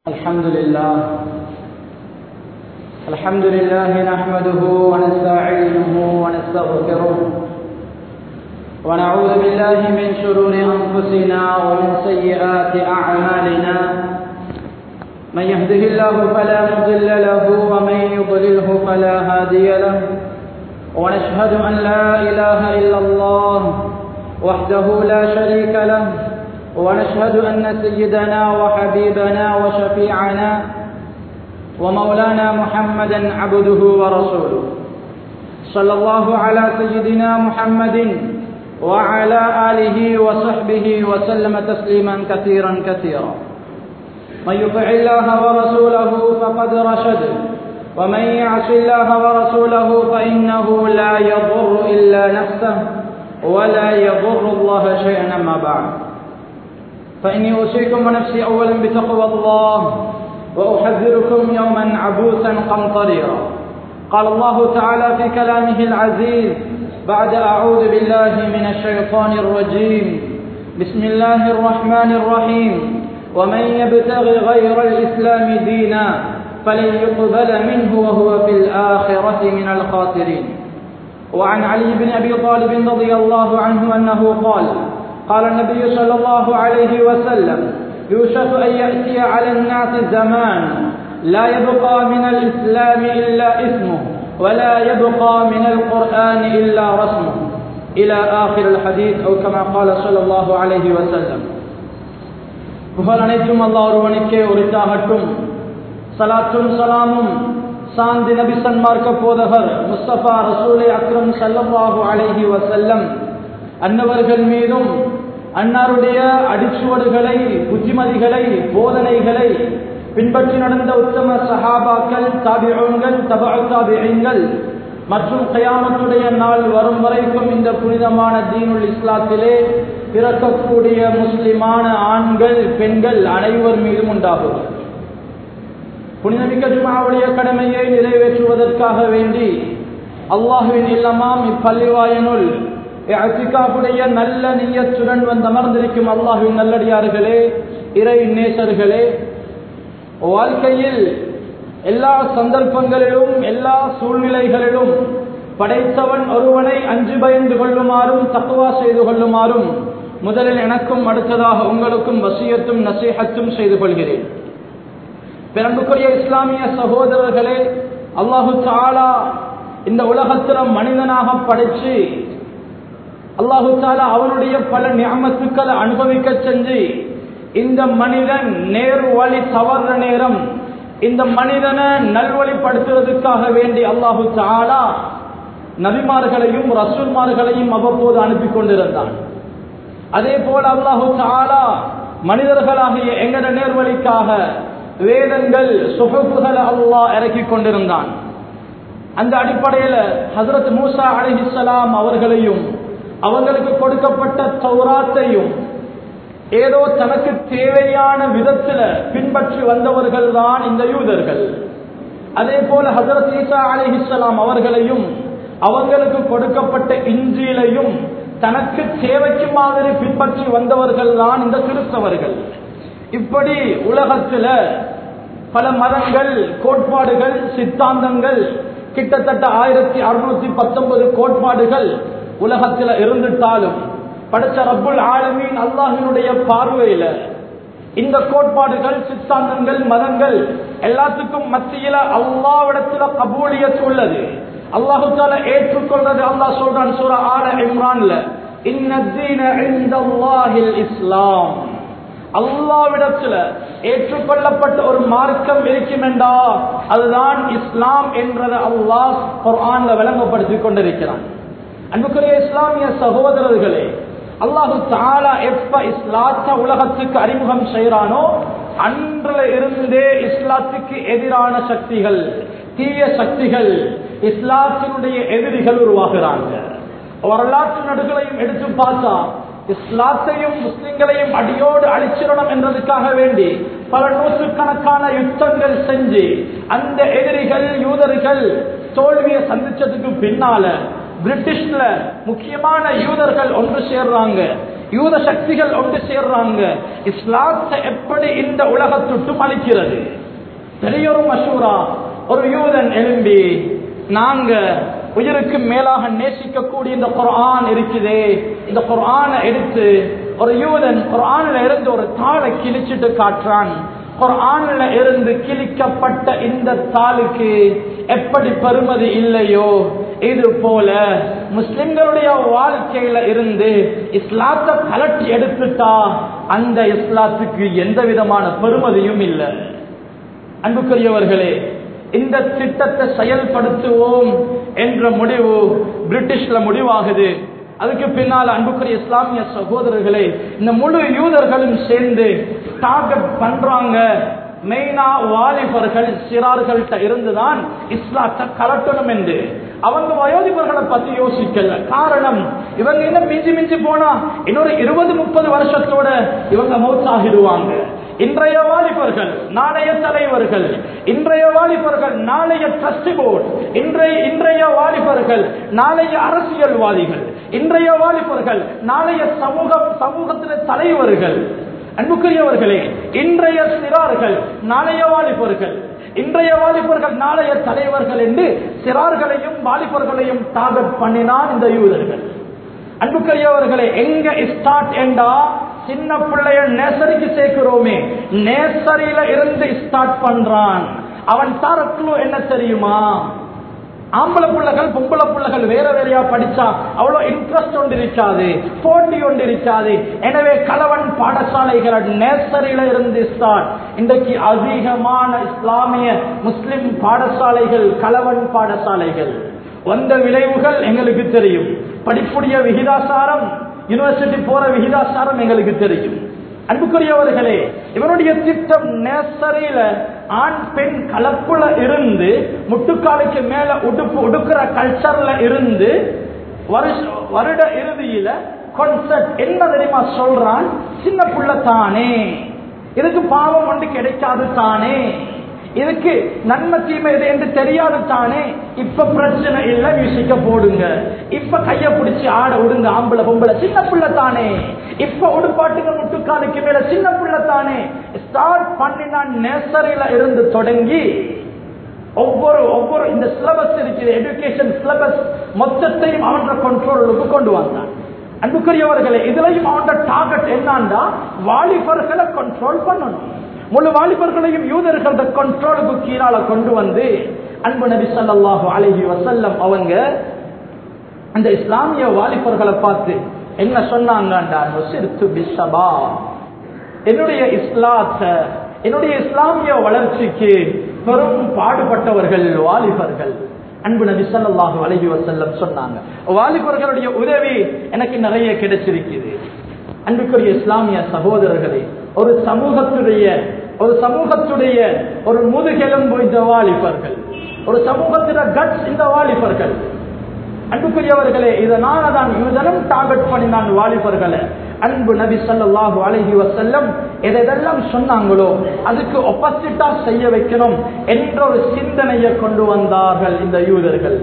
الحمد لله الحمد لله نحمده ونستعينه ونستغفره ونعوذ بالله من شرور أنفسنا ومن سيئات أعمالنا من يهده الله فلا مضل له ومن يضلله فلا هادي له ونشهد أن لا إله إلا الله وحده لا شريك له ونشهد أن سيدنا وحبيبنا وشفيعنا ومولانا محمدا عبده ورسوله صلى الله على سيدنا محمد وعلى آله وصحبه وسلم تسليما كثيرا كثيرا من يطع الله ورسوله فقد رشد ومن يعص الله ورسوله فإنه لا يضر إلا نفسه ولا يضر الله شيئا أما بعد فإني أوصيكم ونفسي أولا بتقوى الله وأحذركم يوما عبوسا قمطريرا قال الله تعالى في كلامه العزيز بعد أعوذ بالله من الشيطان الرجيم بسم الله الرحمن الرحيم ومن يبتغ غير الإسلام دينا فلن يقبل منه وهو في الآخرة من الخاسرين وعن علي بن أبي طالب رضي الله عنه أنه قال قال النبي صلى الله عليه وسلم يوشك أن يأتي على الناس زمان لا يبقى من الإسلام إلا اسمه ولا يبقى من القرآن إلا رسمه إلى آخر الحديث أو كما قال صلى الله عليه وسلم புகழ் அனைத்தும் அல்லா ஒருவனுக்கே உரித்தாகட்டும் சலாத்தும் சலாமும் சாந்தி நபி சன்மார்க்க போதகர் முஸ்தபா ரசூலை அக்ரம் சல்லல்லாஹு அலைஹி வசல்லம் அன்னவர்கள் மீதும் அன்னாருடைய அடிச்சுவடுகளை புத்திமதிகளை போதனைகளை பின்பற்றி நடந்த உத்தம சஹாபாக்கள் தாபிகள் தபா தாபிகள் மற்றும் கயாமத்துடைய நாள் வரும் வரைக்கும் இந்த புனிதமான தீனுல் இஸ்லாத்திலே பிறக்கக்கூடிய முஸ்லிமான ஆண்கள் பெண்கள் அனைவர் மீதும் உண்டாகும் புனிதமிக்க ஜுமாவுடைய கடமையை நிறைவேற்றுவதற்காக வேண்டி அல்லாஹுவின் இல்லமாம் இப்பள்ளிவாயனுள் அத்திகாப்புடைய நல்ல நீயத்துடன் வந்து அமர்ந்திருக்கும் அல்லாஹுவின் நல்லடியார்களே இறை நேசர்களே வாழ்க்கையில் எல்லா சந்தர்ப்பங்களிலும் எல்லா சூழ்நிலைகளிலும் படைத்தவன் ஒருவனை அஞ்சு பயந்து கொள்ளுமாறும் தக்குவா செய்து கொள்ளுமாறும் முதலில் எனக்கும் அடுத்ததாக உங்களுக்கும் வசியத்தும் நசீகத்தும் செய்து கொள்கிறேன் பிறம்புக்குரிய இஸ்லாமிய சகோதரர்களே அல்லாஹு தாலா இந்த உலகத்தில் மனிதனாக படைச்சு அல்லாஹு தாலா அவனுடைய பல ஞாபகத்துக்களை அனுபவிக்க செஞ்சு இந்த மனிதன் நேர் வழி தவற நேரம் இந்த மனிதனை நல்வழிப்படுத்துவதற்காக வேண்டி அல்லாஹு தாலா நபிமார்களையும் ரசூல்மார்களையும் அவ்வப்போது அனுப்பி கொண்டிருந்தான் அதே போல அல்லாஹு தாலா மனிதர்களாகிய எங்கட நேர்வழிக்காக வேதங்கள் சுகப்புகளை அல்லாஹ் இறக்கி கொண்டிருந்தான் அந்த அடிப்படையில் ஹசரத் மூசா அலிஹிஸ்லாம் அவர்களையும் அவங்களுக்கு கொடுக்கப்பட்ட தௌராத்தையும் ஏதோ தனக்கு தேவையான விதத்தில் பின்பற்றி வந்தவர்கள் தான் இந்த யூதர்கள் அதே போல ஹசரத் ஈசா அலிஹிஸ்லாம் அவர்களையும் அவங்களுக்கு கொடுக்கப்பட்ட இஞ்சியிலையும் தனக்கு தேவைக்கு மாதிரி பின்பற்றி வந்தவர்கள் தான் இந்த கிறிஸ்தவர்கள் இப்படி உலகத்தில் பல மதங்கள் கோட்பாடுகள் சித்தாந்தங்கள் கிட்டத்தட்ட ஆயிரத்தி அறுநூத்தி பத்தொன்பது கோட்பாடுகள் உலகத்தில் இருந்துட்டாலும் படைச்ச ரப்புல் ஆலமீன் அல்லாஹினுடைய பார்வையில இந்த கோட்பாடுகள் சித்தாந்தங்கள் மதங்கள் எல்லாத்துக்கும் மத்தியில அல்லாவிடத்துல கபூலியத் உள்ளது அல்லாஹு தால ஏற்றுக்கொள்றது அல்லாஹ் சொல்றான் சூர ஆல இம்ரான்ல இஸ்லாம் அல்லாவிடத்துல ஏற்றுக்கொள்ளப்பட்ட ஒரு மார்க்கம் இருக்குமெண்டா அதுதான் இஸ்லாம் என்றதை அல்லாஹ் குர்ஆன்ல விளங்கப்படுத்திக் கொண்டிருக்கிறான் அன்புக்குரிய இஸ்லாமிய சகோதரர்களே அல்லாஹு தாலா எப்ப இஸ்லாத்த உலகத்துக்கு அறிமுகம் செய்யறானோ அன்றில் இருந்தே இஸ்லாத்துக்கு எதிரான சக்திகள் தீய சக்திகள் இஸ்லாத்தினுடைய எதிரிகள் உருவாகிறாங்க வரலாற்று நடுகளையும் எடுத்து பார்த்தா இஸ்லாத்தையும் முஸ்லிம்களையும் அடியோடு அழிச்சிடணும் என்றதுக்காக வேண்டி பல நூற்றுக்கணக்கான யுத்தங்கள் செஞ்சு அந்த எதிரிகள் யூதர்கள் தோல்வியை சந்திச்சதுக்கு பின்னால பிரிட்டிஷ்ல முக்கியமான யூதர்கள் ஒன்று சேர்றாங்க யூத சக்திகள் ஒன்று சேர்றாங்க இஸ்லாத்தை எப்படி இந்த உலகத்துட்டும் அளிக்கிறது பெரியொரு மசூரா ஒரு யூதன் எழும்பி நாங்க உயிருக்கு மேலாக நேசிக்கக்கூடிய இந்த குர்ஆன் இருக்குதே இந்த குர்ஆனை எடுத்து ஒரு யூதன் குர்ஆன்ல இருந்து ஒரு தாளை கிழிச்சிட்டு காட்டுறான் குர்ஆன்ல இருந்து கிழிக்கப்பட்ட இந்த தாளுக்கு எப்படி பெருமதி இல்லையோ இது போல முஸ்லிம்களுடைய வாழ்க்கையில இருந்து இஸ்லாத்தை கலட்டி எடுத்துட்டா அந்த இஸ்லாத்துக்கு எந்த விதமான பெருமதியும் இல்லை அன்புக்குரியவர்களே இந்த திட்டத்தை செயல்படுத்துவோம் என்ற முடிவு பிரிட்டிஷ்ல முடிவாகுது அதுக்கு பின்னால் அன்புக்குரிய இஸ்லாமிய சகோதரர்களே இந்த முழு யூதர்களும் சேர்ந்து டார்கெட் பண்றாங்க மெயினா வாலிபர்கள் சிறார்கள்ட்ட இருந்துதான் இஸ்லாத்தை கலட்டணும் என்று அவங்க வயோதிபர்களை பத்தி யோசிக்கல காரணம் இவங்க இன்னும் மிஞ்சி மிஞ்சி போனா இன்னொரு இருபது முப்பது வருஷத்தோட இவங்க மௌத்தாகிடுவாங்க இன்றைய வாலிபர்கள் நாளைய தலைவர்கள் இன்றைய வாலிபர்கள் நாளைய ட்ரஸ்டி போர்டு இன்றைய இன்றைய வாலிபர்கள் நாளைய அரசியல்வாதிகள் இன்றைய வாலிபர்கள் நாளைய சமூக சமூகத்தின தலைவர்கள் அன்புக்குரியவர்களே இன்றைய சிறார்கள் நாளைய வாலிபர்கள் இன்றைய வாலிபர்கள் நாளைய தலைவர்கள் என்று சிறார்களையும் வாலிபர்களையும் டார்கெட் பண்ணினான் இந்த யூதர்கள் அன்புக்குரியவர்களே எங்க ஸ்டார்ட் என்றா சின்ன பிள்ளைய நேசரிக்கு சேர்க்கிறோமே நேசரியில இருந்து ஸ்டார்ட் பண்றான் அவன் தரக்குழு என்ன தெரியுமா ஆம்பளை பிள்ளைகள் பொம்பளை பிள்ளைகள் வேற வேறையா படிச்சா அவ்வளவு இன்ட்ரெஸ்ட் ஒன்று இருக்காது போட்டி ஒன்று இருக்காது எனவே கலவன் பாடசாலைகள் நேசரியில இருந்து ஸ்டார்ட் இன்றைக்கு அதிகமான இஸ்லாமிய முஸ்லிம் பாடசாலைகள் கலவன் பாடசாலைகள் வந்த விளைவுகள் எங்களுக்கு தெரியும் படிப்புடைய விகிதாசாரம் யூனிவர்சிட்டி போற விகிதாசாரம் எங்களுக்கு தெரியும் அன்புக்குரியவர்களே இவருடைய திட்டம் நேசரியில ஆண் பெண் கலப்புல இருந்து முட்டுக்காலுக்கு மேல உடுப்பு உடுக்கிற கல்ச்சர்ல இருந்து வருஷ வருட இறுதியில கான்செப்ட் என்ன தெரியுமா சொல்றான் சின்ன புள்ள தானே இதுக்கு பாவம் ஒன்று கிடைக்காது தானே இதுக்கு நன்மை தீமை இது என்று தெரியாது தானே இப்ப பிரச்சனை இல்ல மியூசிக்க போடுங்க இப்ப கைய பிடிச்சி ஆட விடுங்க ஆம்பளை பொம்பளை சின்ன பிள்ளை தானே இப்ப உடுப்பாட்டுங்க முட்டுக்காலுக்கு மேல சின்ன பிள்ளை தானே ஸ்டார்ட் பண்ணினா நேசரியில இருந்து தொடங்கி ஒவ்வொரு ஒவ்வொரு இந்த சிலபஸ் இருக்குது எஜுகேஷன் சிலபஸ் மொத்தத்தையும் அவன்ற கண்ட்ரோலுக்கு கொண்டு வந்தான் அன்புக்குரியவர்களே இதுலயும் அவன் டார்கெட் என்னன்னா வாலிபர்களை கண்ட்ரோல் பண்ணணும் முழு வாலிபர்களையும் யூதர்களோட கண்ட்ரோலுக்கு கீழால கொண்டு வந்து அன்பு நபி ஸல்லல்லாஹு அலைஹி வஸல்லம் அவங்க அந்த இஸ்லாமிய வாலிபர்களை பார்த்து என்ன சொன்னாங்கண்டா நுசிர்த்து பிஸ்ஸபா என்னுடைய இஸ்லாத்தை என்னுடைய இஸ்லாமிய வளர்ச்சிக்கு பெரும் பாடுபட்டவர்கள் வாலிபர்கள் அன்பு நபி ஸல்லல்லாஹு அலைஹி வஸல்லம் சொன்னாங்க வாலிபர்களுடைய உதவி எனக்கு நிறைய கிடைச்சிருக்குது அன்புக்குரிய இஸ்லாமிய சகோதரர்களே ஒரு சமூகத்துடைய ஒரு சமூகத்துடைய ஒரு முதுகெலும்பு இந்த வாலிபர்கள் ஒரு சமூகத்தில கட்ஸ் இந்த வாலிபர்கள் அன்புக்குரியவர்களே இதனால தான் யூதனும் டார்கெட் பண்ணினான் வாலிபர்களை அன்பு நபி ஸல்லல்லாஹு அலைஹி வஸல்லம் எதெல்லாம் சொன்னாங்களோ அதுக்கு ஒப்போசிட்டா செய்ய வைக்கணும் என்ற ஒரு சிந்தனையை கொண்டு வந்தார்கள் இந்த யூதர்கள்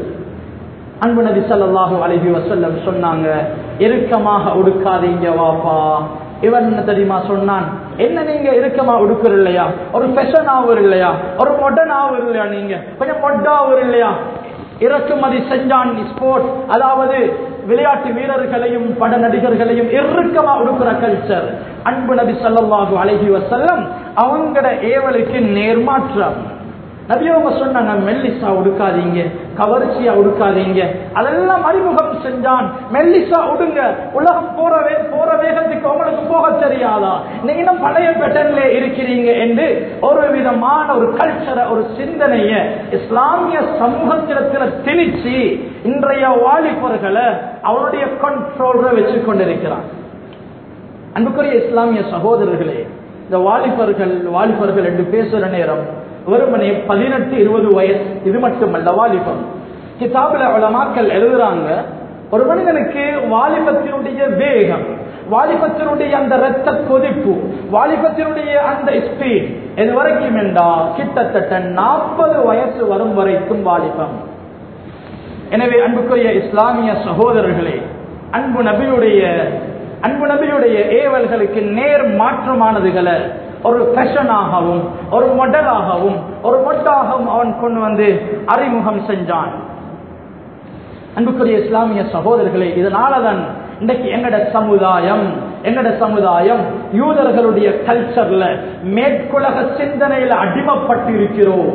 அன்பு நபி ஸல்லல்லாஹு அலைஹி வஸல்லம் சொன்னாங்க இறுக்கமாக உடுக்காதீங்க வாப்பா இவன் என்ன தெரியுமா சொன்னான் என்ன நீங்க இறுக்கமா உடுக்குற இல்லையா ஒரு ஃபெஷன் ஆவர் இல்லையா ஒரு மொடர்ன் ஆவர் இல்லையா நீங்க கொஞ்சம் மொட்டா ஆவர் இல்லையா இறக்குமதி செஞ்சான் ஸ்போர்ட் அதாவது விளையாட்டு வீரர்களையும் பட நடிகர்களையும் இறுக்கமா உடுக்கிற கல்ச்சர் அன்பு நபி ஸல்லல்லாஹு அலைஹி வஸல்லம் அவங்களோட ஏவலுக்கு நேர்மாற்றம் நபியவங்க சொன்னாங்க மெல்லிசா உடுக்காதீங்க கவர்ச்சியா உடுக்காதீங்க அதெல்லாம் அறிமுகம் செஞ்சான் மெல்லிசா உடுங்க உலகம் போற வே போற வேகத்துக்கு உங்களுக்கு போக தெரியாதா நீங்க இன்னும் பழைய பெட்டன்ல இருக்கிறீங்க என்று ஒரு விதமான ஒரு கல்ச்சரை ஒரு சிந்தனைய இஸ்லாமிய சமூகத்திடத்துல திணிச்சு இன்றைய வாலிபர்களை அவருடைய கண்ட்ரோல்ல வச்சு கொண்டிருக்கிறான் அன்புக்குரிய இஸ்லாமிய சகோதரர்களே இந்த வாலிபர்கள் வாலிபர்கள் என்று பேசுற நேரம் வெறுமனே பதினெட்டு இருபது வயசு இது மட்டுமல்ல வாலிபம் கிதாபுல உலமாக்கள் எழுதுறாங்க ஒரு மனிதனுக்கு வாலிபத்தினுடைய வேகம் வாலிபத்தினுடைய அந்த ரத்த கொதிப்பு வாலிபத்தினுடைய அந்த ஸ்பீட் இது வரைக்கும் என்றா கிட்டத்தட்ட நாற்பது வயசு வரும் வரைக்கும் வாலிபம் எனவே அன்புக்குரிய இஸ்லாமிய சகோதரர்களே அன்பு நபியுடைய அன்பு நபியுடைய ஏவல்களுக்கு நேர் மாற்றமானதுகளை ஒரு ஃபேஷனாகவும் ஒரு மொடலாகவும் ஒரு மொட்டாகவும் அவன் கொண்டு வந்து அறிமுகம் செஞ்சான் அன்புக்குரிய இஸ்லாமிய சகோதரர்களே இதனாலதான் இன்றைக்கு எங்கட சமுதாயம் எங்கட சமுதாயம் யூதர்களுடைய கல்ச்சர்ல மேற்குலக சிந்தனையில அடிமப்பட்டு இருக்கிறோம்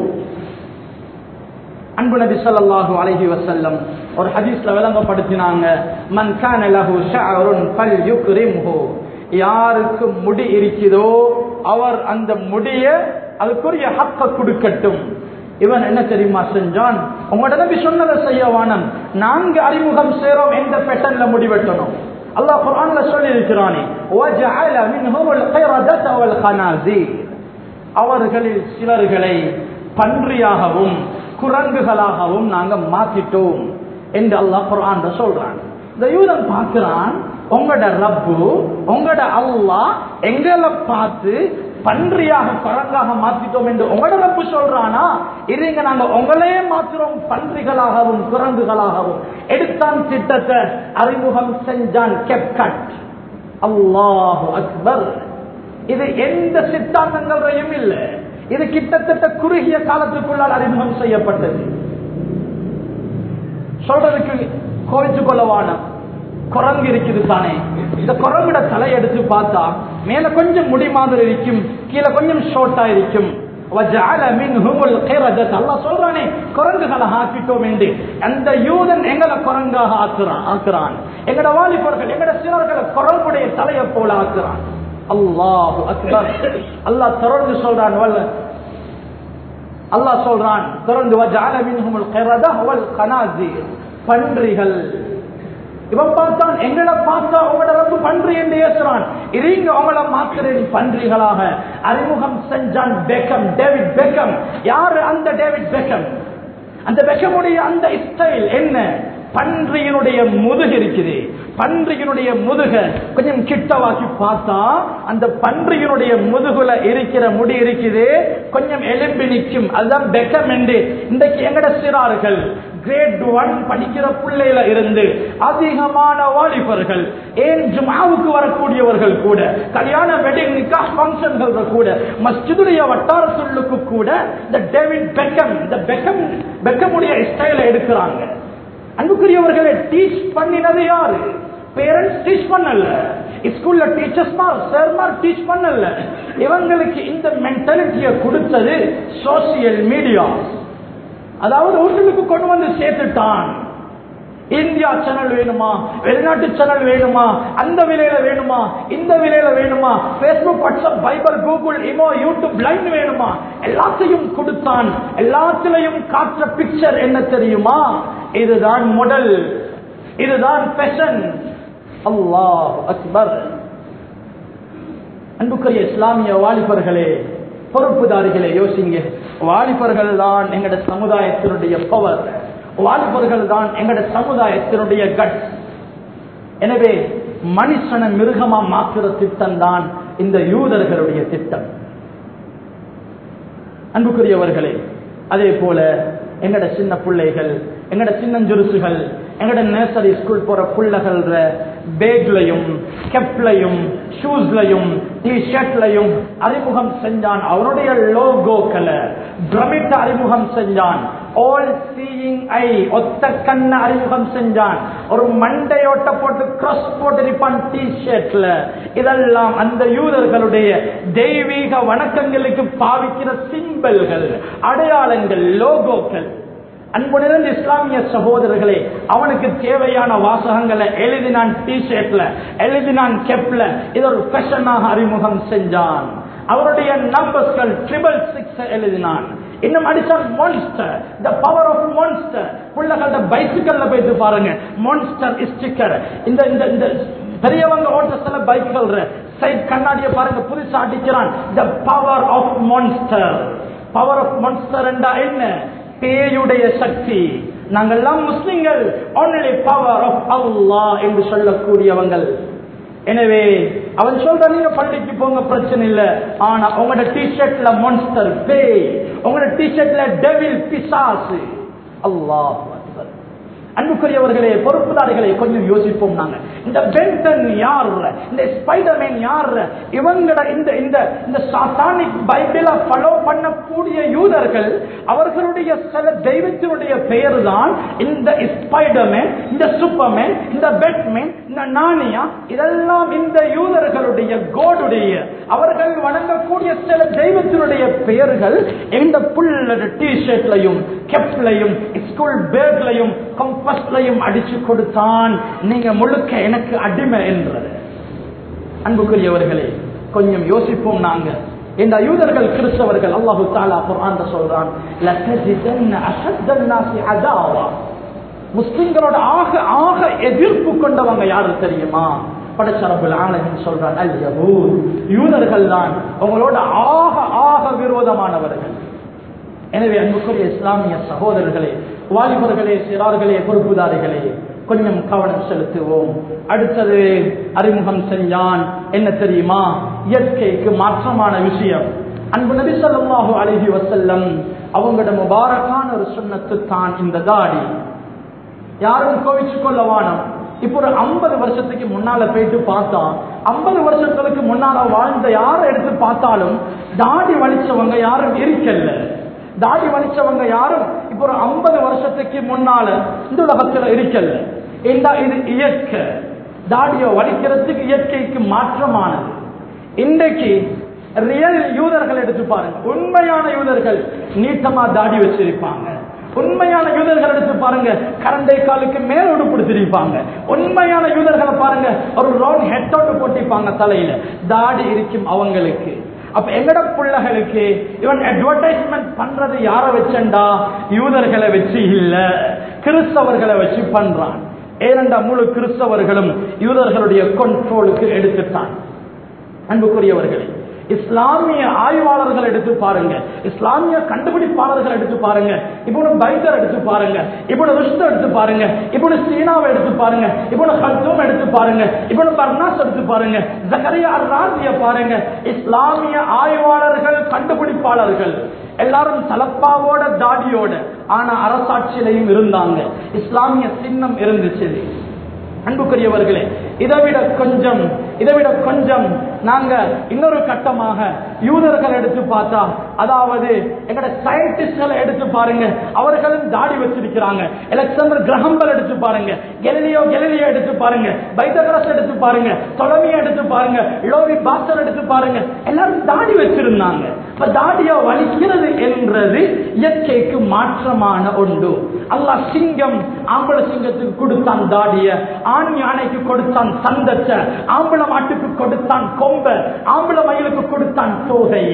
அன்பு நபி ஸல்லல்லாஹு அலைஹி வஸல்லம் ஒரு ஹதீஸ்ல விளங்கப்படுத்தினாங்க மன் கான லஹு ஷஅருன் ஃபல்யுக்ரிம்ஹு யாருக்கு முடி இருக்குதோ அவர் அந்த முடிய அதுக்குரிய ஹக்க கொடுக்கட்டும் இவன் என்ன தெரியுமா செஞ்சான் உங்களோட நபி சொன்னதை செய்ய வானம் நாங்க அறிமுகம் செய்றோம் எந்த பேட்டர்ன்ல முடிவெட்டணும் அல்லாஹ் குர்ஆன்ல சொல்லி இருக்கிறானே وَجَعَلَ مِنْهُمُ الْقِرَدَةَ وَالْخَنَازِيرَ அவர்களில் சிலர்களை பன்றியாகவும் குரங்குகளாகவும் நாங்க மாத்திட்டோம் என்று அல்லாஹ் குர்ஆன் சொல்றான் இந்த யூதன் பார்க்கிறான் உங்களோட ரப்பு உங்களோட அல்லாஹ் எங்களை பார்த்து பன்றியாக குரங்காக மாத்திட்டோம் என்று உங்களோட ரப்பு சொல்றானா இருங்க நாங்க உங்களையே மாத்துறோம் பன்றிகளாகவும் குரங்குகளாகவும் எடுத்தான் திட்டத்தை அறிமுகம் செஞ்சான் கெப்கட் அல்லாஹு அக்பர் இது எந்த சித்தாந்தங்களையும் இல்லை இது கிட்டத்தட்ட குறுகிய காலத்துக்குள்ளால் அறிமுகம் செய்யப்பட்டது சொல்றதுக்கு கோவிச்சு கொள்ளவான குரங்கு இருக்குது தானே இந்த குரங்குட தலை எடுத்து பார்த்தா மேல கொஞ்சம் முடி மாதிரி இருக்கும் கீழே கொஞ்சம் ஷோர்ட்டா இருக்கும் وَجَعَلَ مِنْهُمُ الْقِرَدَةَ அல்லாஹ் சொல்றானே குரங்குகளை ஆக்கிட்டோம் என்று அந்த யூதன் எங்களை குரங்காக ஆக்குறான் ஆக்குறான் எங்கட வாலிபர்கள் எங்கட சிலர்களை குரங்குடைய தலையை போல ஆக்குறான் அல்லாஹு அக்பர் அல்லாஹ் தொடர்ந்து சொல்றான் வல்ல அல்லாஹ் சொல்றான் தொடர்ந்து وَجَعَلَ مِنْهُمُ الْقِرَدَةَ وَالْخَنَازِيرَ பன்றிகள் இவன் பார்த்தான் எங்களை பார்த்தா உங்களோட ரப்பு பன்றி என்று ஏசுறான் இருங்க உங்களை மாத்திரன் பன்றிகளாக அறிமுகம் செஞ்சான் பெக்கம் டேவிட் பெக்கம் யாரு அந்த டேவிட் பெக்கம் அந்த பெக்கமுடைய அந்த ஸ்டைல் என்ன பன்றியினுடைய முதுகு இருக்குது பன்றியினுடைய முதுக கொஞ்சம் கிட்டவாக்கி பார்த்தா அந்த பன்றியினுடைய முதுகுல இருக்கிற முடி இருக்குது கொஞ்சம் எலும்பி நிற்கும் அதுதான் பெக்கம் என்று இன்றைக்கு எங்கட சிறார்கள் கிரேட் ஒன் படிக்கிற பிள்ளையில இருந்து அதிகமான வாலிபர்கள் ஏன் ஜுமாவுக்கு வரக்கூடியவர்கள் கூட கல்யாண வெட்டிங் நிக்கா ஃபங்க்ஷன்கள் கூட மஸ்ஜிதுடைய வட்டாரத்துள்ளுக்கு கூட இந்த டேவிட் பெக்கம் இந்த பெக்கம் பெக்கமுடைய ஸ்டைல எடுக்கிறாங்க அன்புக்குரியவர்களை டீச் பண்ணினது யாரு பேரண்ட்ஸ் டீச் பண்ணல ஸ்கூல்ல டீச்சர்ஸ் சார்மார் டீச் பண்ணல இவங்களுக்கு இந்த மென்டாலிட்டியை கொடுத்தது சோசியல் மீடியா அதாவது வீட்டுக்கு கொண்டு வந்து சேர்த்துட்டான் இந்தியா சேனல் வேணுமா வெளிநாட்டு சேனல் வேணுமா அந்த விலையில வேணுமா இந்த விலையில வேணுமா Facebook WhatsApp Viber Google imo YouTube Line வேணுமா எல்லாத்தையும் கொடுத்தான் எல்லாத்திலையும் காட்டுற பிக்சர் என்ன தெரியுமா இதுதான் முதல் இதுதான் ஃபேஷன் அல்லாஹ் அக்பர் அன்புக்குரிய இஸ்லாமிய வாலிபர்களே பொறுப்புதாரிகளை யோசிங்க வாலிபர்கள் தான் எங்கட சமுதாயத்தினுடைய பவர் வாலிபர்கள் தான் எங்கட சமுதாயத்தினுடைய கட் எனவே மனுஷனை மிருகமா மாற்றுற திட்டம் தான் இந்த யூதர்களுடைய திட்டம் அன்புக்குரியவர்களே அதே போல எங்கட சின்ன பிள்ளைகள் எங்கட சின்னஞ்சுருசுகள் எங்கட நர்சரி ஸ்கூல் போற பிள்ளைகள் பேக்லையும் கெப்லையும் ஷூஸ்லையும் டி ஷர்ட்லையும் அறிமுகம் செஞ்சான் அவருடைய லோகோக்களை பிரமிட்ட அறிமுகம் செஞ்சான் ஆல் சீயிங் ஐ ஒத்த கண்ண அறிமுகம் செஞ்சான் ஒரு மண்டையோட்ட போட்டு கிராஸ் போட்டிருப்பான் டி ஷர்ட்ல இதெல்லாம் அந்த யூதர்களுடைய தெய்வீக வணக்கங்களுக்கு பாவிக்கிற சிம்பல்கள் அடையாளங்கள் லோகோக்கள் அன்பு நிறைந்த இஸ்லாமிய சகோதரர்களே அவனுக்கு தேவையான வாசகங்களை எழுதினான் டி ஷர்ட்ல எழுதினான் கெப்ல இது ஒரு ஃபேஷனாக அறிமுகம் செஞ்சான் அவருடைய நம்பர்ஸ்கள் ட்ரிபிள் சிக்ஸ் எழுதினான் இன்னும் அடிச்சான் monster the power of monster பிள்ளைகள பைசிக்கல்ல போயிட்டு பாருங்க மான்ஸ்டர் ஸ்டிக்கர் இந்த இந்த இந்த பெரியவங்க ஓட்ட சில பைக்குகள் சைட் கண்ணாடியை பாருங்க புதுசா அடிக்கிறான் the power of monster power of monster என்றா என்ன பேயுடைய சக்தி நாங்கள்லாம் முஸ்லிம்கள் only பவர் ஆஃப் அல்லாஹ் என்று சொல்லக்கூடியவங்கள் எனவே அவன் சொல்ற நீங்க பள்ளிக்கு போங்க பிரச்சனை இல்ல ஆனா உங்களோட டிஷர்ட்ல மான்ஸ்டர் பேய் உங்களோட டிஷர்ட்ல டெவில் பிசாசு அல்லாஹ் அன்புக்குரியவர்களே பொறுப்புதாரிகளை கொஞ்சம் யோசிப்போம் நாங்க இந்த பென்டன் யார் இந்த ஸ்பைடர்மேன் யார் இவங்கட இந்த இந்த இந்த சாத்தானிக் பைபிள ஃபாலோ பண்ணக்கூடிய யூதர்கள் அவர்களுடைய சில தெய்வத்தினுடைய பெயர் தான் இந்த ஸ்பைடர்மேன் இந்த சூப்பர்மேன் இந்த பெட்மேன் இந்த நானியா இதெல்லாம் இந்த யூதர்களுடைய கோடுடைய அவர்கள் வணங்கக்கூடிய சில தெய்வத்தினுடைய பெயர்கள் இந்த புள்ள டி ஷர்ட்லையும் கெப்லையும் ஸ்கூல் பேக்லையும் கம்பஸ்லையும் அடிச்சு கொடுத்தான் நீங்க முழுக்க எனக்கு அடிமை என்றது அன்புக்குரியவர்களே கொஞ்சம் யோசிப்போம் நாங்க இந்த யூதர்கள் கிறிஸ்தவர்கள் அல்லாஹு தாலா குர்ஆன் சொல்றான் லதஜிதன்ன அஷத்தன் நாசி அதாவா முஸ்லிம்களோட ஆக ஆக எதிர்ப்பு கொண்டவங்க யாரு தெரியுமா படைச்சரபுல் ஆலமின் சொல்றான் அல் யஹூத் யூதர்கள் தான் உங்களோட ஆக ஆக விரோதமானவர்கள் எனவே அன்புக்குரிய இஸ்லாமிய சகோதரர்களே வாலிபர்களே சிறார்களே பொறுப்புதாரிகளே கொஞ்சம் கவனம் செலுத்துவோம் அடுத்தது அறிமுகம் செஞ்சான் என்ன தெரியுமா இயற்கைக்கு மாற்றமான விஷயம் அன்பு நபி ஸல்லல்லாஹு அலைஹி வஸல்லம் அவங்களோட முபாரக்கான ஒரு சுன்னத்து தான் இந்த தாடி யாரும் கோவிச்சு கொள்ள வானம் இப்போ ஒரு ஐம்பது வருஷத்துக்கு முன்னால போயிட்டு பார்த்தா ஐம்பது வருஷங்களுக்கு முன்னால வாழ்ந்த யாரை எடுத்து பார்த்தாலும் தாடி வலிச்சவங்க யாரும் இருக்கல தாடி வலிச்சவங்க யாரும் இப்போ ஒரு ஐம்பது வருஷத்துக்கு முன்னால இந்த உலகத்துல இருக்கல ஏண்டா இது இயற்கை தாடியை வலிக்கிறதுக்கு இயற்கைக்கு மாற்றமானது இன்றைக்கு ரியல் யூதர்கள் எடுத்து பாருங்க உண்மையான யூதர்கள் நீட்டமா தாடி வச்சிருப்பாங்க உண்மையான யூதர்கள் எடுத்து பாருங்க கரண்டை காலுக்கு மேல் உடுப்படுத்திருப்பாங்க உண்மையான யூதர்களை பாருங்க ஒரு ரவுண்ட் ஹெட்டோட்டு போட்டிருப்பாங்க தலையில தாடி இருக்கும் அவங்களுக்கு அப்ப எங்கட பிள்ளைகளுக்கு இவன் அட்வர்டைஸ்மெண்ட் பண்றது யார வச்சண்டா யூதர்களை வச்சு இல்ல கிறிஸ்தவர்களை வச்சு பண்றான் ஏனண்டா முழு கிறிஸ்தவர்களும் யூதர்களுடைய கண்ட்ரோலுக்கு எடுத்துட்டான் அன்புக்குரியவர்களே இஸ்லாமிய ஆய்வாளர்கள் எடுத்து பாருங்க இஸ்லாமிய கண்டுபிடிப்பாளர்கள் எடுத்து பாருங்க இப்போ பைதர் எடுத்து பாருங்க இப்போ ருஷ்த எடுத்து பாருங்க இப்போ சீனாவை எடுத்து பாருங்க இப்போ ஹல்தூம் எடுத்து பாருங்க இப்போ பர்னாஸ் எடுத்து பாருங்க ஜக்கரியா ராசிய பாருங்க இஸ்லாமிய ஆய்வாளர்கள் கண்டுபிடிப்பாளர்கள் எல்லாரும் தலப்பாவோட தாடியோட ஆனா அரசாட்சியிலையும் இருந்தாங்க இஸ்லாமிய சின்னம் இருந்துச்சு அன்புக்குரியவர்களே இதை விட கொஞ்சம் இதை விட கொஞ்சம் நாங்க இன்னொரு கட்டமாக யூதர்கள் எடுத்து பார்த்தா அதாவது எங்கட சயின்டிஸ்ட்களை எடுத்து பாருங்க அவர்களும் தாடி வச்சிருக்கிறாங்க எலக்சாண்டர் கிரகம்பல் எடுத்து பாருங்க கெலிலியோ கெலிலியோ எடுத்து பாருங்க பைத்தகரஸ் எடுத்து பாருங்க தொலமிய எடுத்து பாருங்க லோவி பாஸ்டர் எடுத்து பாருங்க எல்லாரும் தாடி வச்சிருந்தாங்க இப்ப தாடியை வலிக்கிறது என்றது இயற்கைக்கு மாற்றமான ஒன்று அல்லாஹ் சிங்கம் ஆம்பளை சிங்கத்துக்கு கொடுத்தான் தாடிய ஆண் யானைக்கு கொடுத்தான் சந்தச்ச ஆம்பளை மாட்டுக்கு கொடுத்தான் கொம்ப ஆம்பளை மயிலுக்கு கொடுத்தான் தோகைய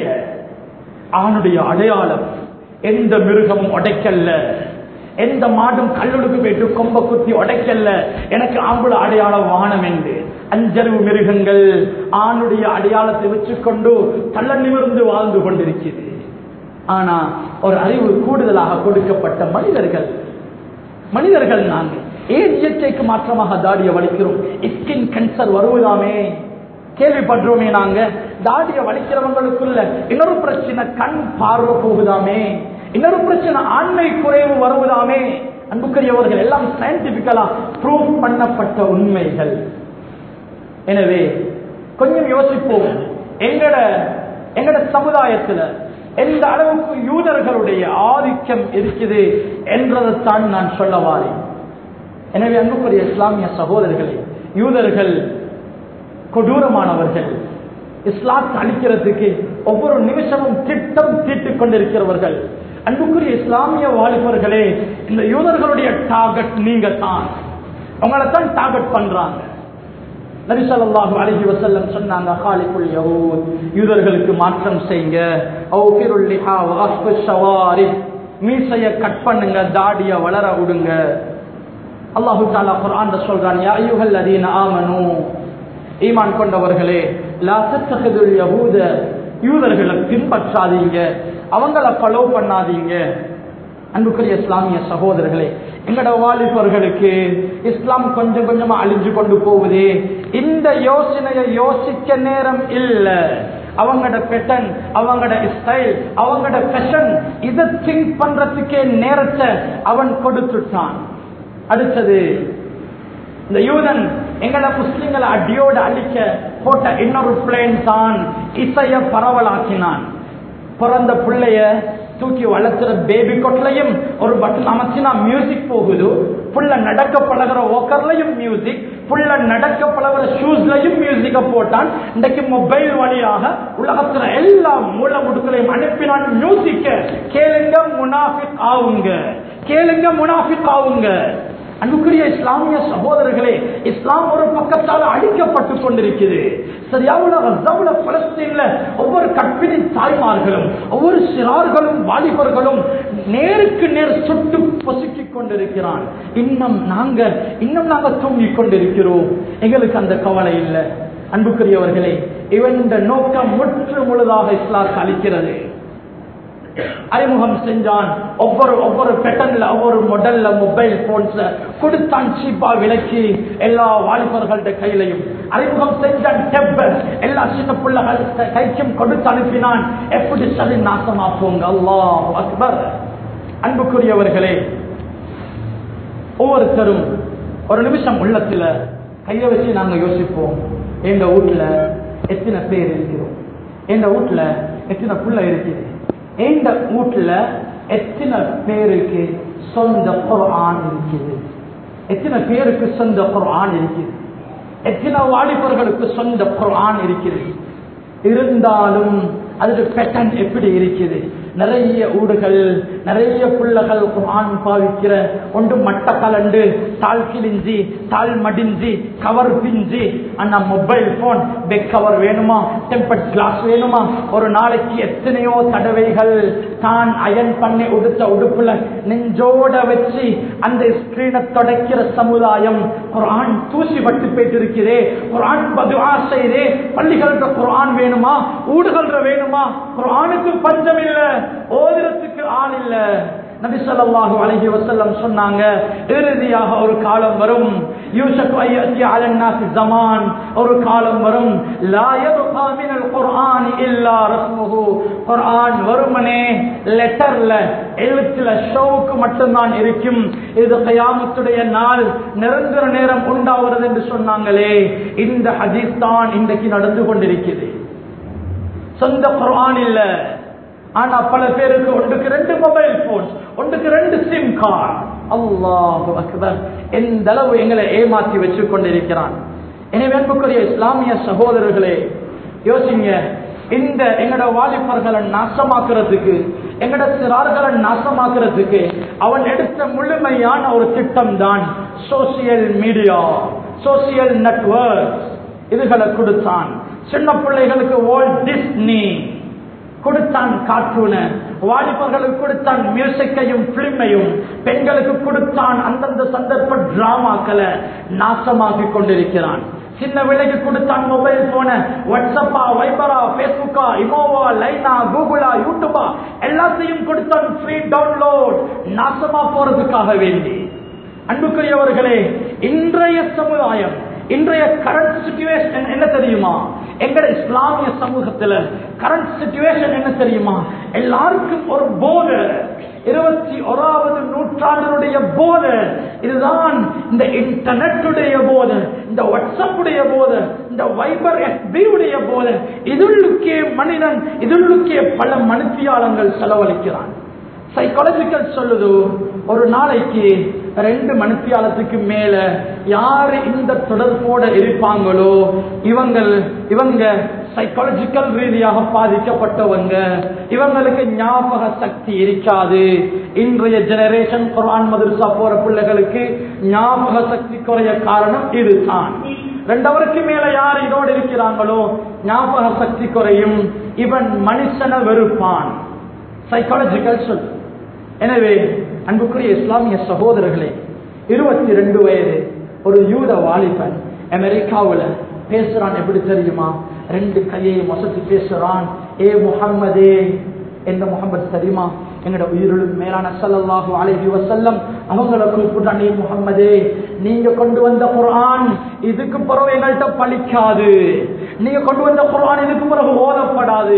ஆணுடைய அடையாளம் எந்த மிருகமும் உடைக்கல்ல எந்த மாடும் கல்லொடுக்கு போயிட்டு கொம்ப குத்தி உடைக்கல்ல எனக்கு ஆம்பளை அடையாளம் வானம் என்று அஞ்சறிவு மிருகங்கள் ஆணுடைய அடையாளத்தை வச்சுக்கொண்டு தள்ள நிமிர்ந்து வாழ்ந்து கொண்டிருக்கிறது ஆனா ஒரு அறிவு கூடுதலாக கொடுக்கப்பட்ட மனிதர்கள் மனிதர்கள் நாங்கள் ஏன் இயற்கைக்கு மாற்றமாக தாடியை வலிக்கிறோம் ஸ்கின் கேன்சர் வருவதாமே கேள்விப்படுறோமே நாங்க தாடியை வலிக்கிறவங்களுக்குள்ள இன்னொரு பிரச்சனை கண் பார்வை போகுதாமே இன்னொரு பிரச்சனை ஆண்மை குறைவு வருவதாமே அன்புக்குரியவர்கள் எல்லாம் சயின்டிபிக்கலா ப்ரூவ் பண்ணப்பட்ட உண்மைகள் எனவே கொஞ்சம் யோசிப்போம் எங்கட எங்கட சமுதாயத்துல எந்த அளவுக்கு யூதர்களுடைய ஆதிக்கம் இருக்குது என்றதைத்தான் நான் சொல்ல வாரேன் எனவே அன்புக்குரிய இஸ்லாமிய சகோதரர்களே யூதர்கள் கொடூரமானவர்கள் இஸ்லாத்தை அழிக்கிறதுக்கு ஒவ்வொரு நிமிஷமும் திட்டம் தீட்டிக் கொண்டிருக்கிறவர்கள் அன்புக்குரிய இஸ்லாமிய வாலிபர்களே இந்த யூதர்களுடைய டார்கெட் நீங்க தான் உங்களை தான் டார்கெட் பண்றாங்க நபிசல்லாஹு அலஹி வசல்லம் சொன்னாங்க காலிக்குள் யஹூத் யூதர்களுக்கு மாற்றம் செய்யுங்க அவுகிருல் லிஹா வஅஃபு ஷவாரிப் மீசைய கட் பண்ணுங்க தாடிய வளர விடுங்க அல்லாஹு தாலா குர்ஆன்ல சொல்றான் யா அய்யுஹல் லதீன ஆமனு ஈமான் கொண்டவர்களே லா தத்தஹிதுல் யஹூத யூதர்களை பின்பற்றாதீங்க அவங்கள ஃபாலோ பண்ணாதீங்க அன்புக்குரிய இஸ்லாமிய சகோதரர்களே எங்கட வாலிபர்களுக்கு இஸ்லாம் கொஞ்சம் கொஞ்சமா அழிஞ்சு கொண்டு போகுது இந்த யோசனையை யோசிக்க நேரம் இல்ல அவங்களோட பெட்டன் அவங்களோட ஸ்டைல் அவங்களோட ஃபேஷன் இதை திங்க் பண்றதுக்கே நேரத்தை அவன் கொடுத்துட்டான் அடுத்தது இந்த யூதன் எங்களை முஸ்லிம்களை அடியோடு அழிக்க போட்ட இன்னொரு பிளேன் தான் இசைய பரவலாக்கினான் பிறந்த பிள்ளைய தூக்கி வளர்த்துற பேபி கொட்லையும் ஒரு பட்டன் அமைச்சினா மியூசிக் போகுது புள்ள நடக்க பழகிற ஓக்கர்லயும் மியூசிக் புள்ள நடக்க பழகிற ஷூஸ்லயும் மியூசிக்க போட்டான் இன்றைக்கு மொபைல் வழியாக உலகத்துல எல்லா மூல முடுக்களையும் அனுப்பினான் மியூசிக்க கேளுங்க முனாஃபிக் ஆவுங்க கேளுங்க முனாஃபிக் ஆவுங்க அன்புக்குரிய இஸ்லாமிய சகோதரர்களே இஸ்லாம் ஒரு பக்கத்தால் அழிக்கப்பட்டு கொண்டிருக்கிறது சரியாவுல கசாவுல பலஸ்தீன்ல ஒவ்வொரு கற்பிணி தாய்மார்களும் ஒவ்வொரு சிறார்களும் வாலிபர்களும் நேருக்கு நேர் சுட்டு பொசுக்கிக் கொண்டிருக்கிறான் இன்னும் நாங்க இன்னும் நாங்க தூங்கிக் கொண்டிருக்கிறோம் எங்களுக்கு அந்த கவலை இல்லை அன்புக்குரியவர்களே இவன் இந்த நோக்கம் முற்று முழுதாக இஸ்லாம் அளிக்கிறது அறிமுகம் செஞ்சான் ஒவ்வொரு ஒவ்வொரு பெட்டன்ல ஒவ்வொரு மாடல்ல மொபைல் போன்ஸ் கொடுத்தான் சீப்பா விலக்கி எல்லா வாலிபர்கள்ட கையிலையும் அறிமுகம் செஞ்சான் டெப்பர் எல்லா சின்ன பிள்ளைகள் கைக்கும் கொடுத்து அனுப்பினான் எப்படி சரி நாசமா போங்க அல்லாஹ் அக்பர் அன்புக்குரியவர்களே ஒவ்வொருத்தரும் ஒரு நிமிஷம் உள்ளத்துல கையை வச்சு நாங்க யோசிப்போம் எங்க வீட்டுல எத்தனை பேர் இருக்கிறோம் எங்க வீட்டுல எத்தனை புள்ள இருக்குது எங்க வீட்டுல எத்தனை பேருக்கு சொந்த குரான் இருக்குது எத்தனை பேருக்கு சொந்த குரான் இருக்குது எத்தனை வாலிபர்களுக்கு சொந்த குரான் இருக்கிறது இருந்தாலும் அதுக்கு பேட்டன் எப்படி இருக்குது நிறைய ஊடுகள் நிறைய புள்ளகள் குரான் பாவிக்கிற ஒன்று மட்ட கலண்டு தாள் கிழிஞ்சி தாள் மடிஞ்சி கவர் பிஞ்சி அண்ணா மொபைல் போன் பெக் கவர் வேணுமா டெம்பர்ட் கிளாஸ் வேணுமா ஒரு நாளைக்கு எத்தனையோ தடவைகள் தான் அயன் பண்ணி உடுத்த உடுப்புல நெஞ்சோட வச்சு அந்த ஸ்கிரீனை தொடக்கிற சமுதாயம் குரான் தூசி பட்டு போயிட்டு இருக்கிறே குரான் பதுவா செய்தே பள்ளிகளுக்கு குரான் வேணுமா ஊடுகள்ற வேணுமா குரானுக்கு பஞ்சம் இல்ல ஓதுறதுக்கு ஆள் இல்ல நபி ஸல்லல்லாஹு அலைஹி வஸல்லம் சொன்னாங்க இறுதியாக ஒரு காலம் வரும் யூசக் ஐயத்தி அலன்னாஸ் ஜமான் ஒரு காலம் வரும் லா யப்கா மினல் குர்ஆன் இல்லா ரஸ்முஹு குர்ஆன் வருமனே லெட்டர்ல எழுத்துல ஷோவுக்கு மட்டும்தான் இருக்கும் இது கயாமத்துடைய நாள் நிரந்தர நேரம் உண்டாகிறது என்று சொன்னாங்களே இந்த ஹதீஸ் தான் இன்றைக்கு நடந்து கொண்டிருக்கிறது சொந்த குர்ஆன் இல்ல ஆனா பல பேருக்கு ஒன்றுக்கு ரெண்டு மொபைல் போன் ஒன்றுக்கு ரெண்டு சிம் கார்டு அல்லாஹு அக்பர் எந்த அளவு எங்களை ஏமாத்தி வச்சு கொண்டிருக்கிறான் எனவே அன்புக்குரிய இஸ்லாமிய சகோதரர்களே யோசிங்க இந்த எங்கட வாலிபர்களை நாசமாக்குறதுக்கு எங்கட சிறார்களை நாசமாக்குறதுக்கு அவன் எடுத்த முழுமையான ஒரு திட்டம் தான் சோசியல் மீடியா சோசியல் நெட்வொர்க் இதுகளை கொடுத்தான் சின்ன பிள்ளைகளுக்கு வேர்ல்ட் டிஸ்னி கொடுத்தான் கார்ட்டூன வாலிபர்களுக்கு கொடுத்தான் மியூசிக்கையும் பிலிமையும் பெண்களுக்கு கொடுத்தான் அந்தந்த சந்தர்ப்ப டிராமாக்களை நாசமாக்கி கொண்டிருக்கிறான் சின்ன விலைக்கு கொடுத்தான் மொபைல் போன வாட்ஸ்அப்பா வைபரா பேஸ்புக்கா இமோவா லைனா கூகுளா யூடியூபா எல்லாத்தையும் கொடுத்தான் ஃப்ரீ டவுன்லோட் நாசமா போறதுக்காக வேண்டி அன்புக்குரியவர்களே இன்றைய சமுதாயம் இன்றைய கரண்ட் சுச்சுவேஷன் என்ன தெரியுமா எங்கட இஸ்லாமிய சமூகத்துல கரண்ட் சுச்சுவேஷன் என்ன தெரியுமா எல்லாருக்கும் ஒரு போதை இருபத்தி ஓராவது நூற்றாண்டினுடைய போதை இதுதான் இந்த இன்டர்நெட்டுடைய போதை இந்த வாட்ஸ்அப்புடைய போதை இந்த வைபர் எஃபியுடைய போதை இதுள்ளுக்கே மனிதன் இதுள்ளுக்கே பல மனுத்தியாளங்கள் செலவழிக்கிறான் சைக்காலஜிக்கல் சொல்லுது ஒரு நாளைக்கு ரெண்டு மணித்தியாலத்துக்கு மேல யாரு இந்த தொடர்போட இருப்பாங்களோ இவங்கள் இவங்க சைக்காலஜிக்கல் ரீதியாக பாதிக்கப்பட்டவங்க இவங்களுக்கு ஞாபக சக்தி இருக்காது இன்றைய ஜெனரேஷன் குரான் மதுரசா போற பிள்ளைகளுக்கு ஞாபக சக்தி குறைய காரணம் இதுதான் ரெண்டவருக்கு மேல யார் இதோடு இருக்கிறாங்களோ ஞாபக சக்தி குறையும் இவன் மனுஷனை வெறுப்பான் சைக்காலஜிக்கல் சொல் எனவே அன்புக்குரிய இஸ்லாமிய சகோதரர்களே இருபத்தி ரெண்டு வயது ஒரு யூத வாலிபன் அமெரிக்காவுல பேசுறான் எப்படி தெரியுமா ரெண்டு கையை மொசத்தி பேசுறான் ஏ முகம்மதே எந்த முகமது தெரியுமா எங்களோட உயிரிலும் மேலான சல்லல்லாஹு அலைஹி வசல்லம் அவங்களை கூப்பிட்டான் நீ முகம்மதே நீங்க கொண்டு வந்த குரான் இதுக்கு பிறகு எங்கள்கிட்ட பழிக்காது நீங்க கொண்டு வந்த குரான் இதுக்கு பிறகு ஓதப்படாது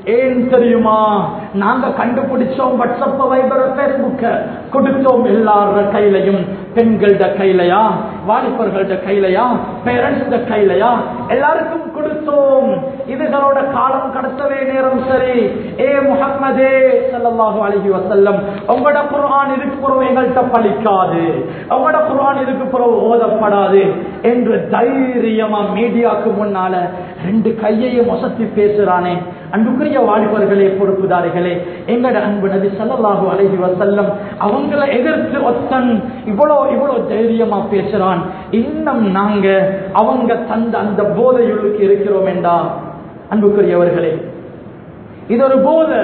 ஏன் தெரியுமா நாங்க கண்டுபிடிச்சோம் வாட்ஸ்அப் வைபர் பேஸ்புக்க கொடுத்தோம் எல்லார கையிலையும் பெண்களோட கையிலையா வாலிபர்களோட கையிலையா பேரண்ட்ஸ் கையிலையா எல்லாருக்கும் கொடுத்தோம் இதுகளோட காலம் கடத்தவே நேரம் சரி ஏ முகம்மதே ஸல்லல்லாஹு அலைஹி வஸல்லம் உங்களோட குர்ஆன் இதுக்கு பிறகு எங்கள்கிட்ட பலிக்காது உங்களோட குர்ஆன் இதுக்கு பிறகு ஓதப்படாது என்று தைரியமா மீடியாக்கு முன்னால ரெண்டு கையையும் ஒசத்தி பேசுறானே அன்புக்குரிய வாலிபர்களே பொறுப்புதாரிகளே எங்கட அன்பு நபி ஸல்லல்லாஹு அலைஹி வஸல்லம் அவங்கள எதிர்த்து ஒத்தன் இவ்வளோ இவ்வளோ தைரியமா பேசுறான் இன்னும் நாங்க அவங்க தந்த அந்த போதையுள்ளுக்கு இருக்கிறோம் என்றா அன்புக்குரியவர்களே இது ஒரு போதை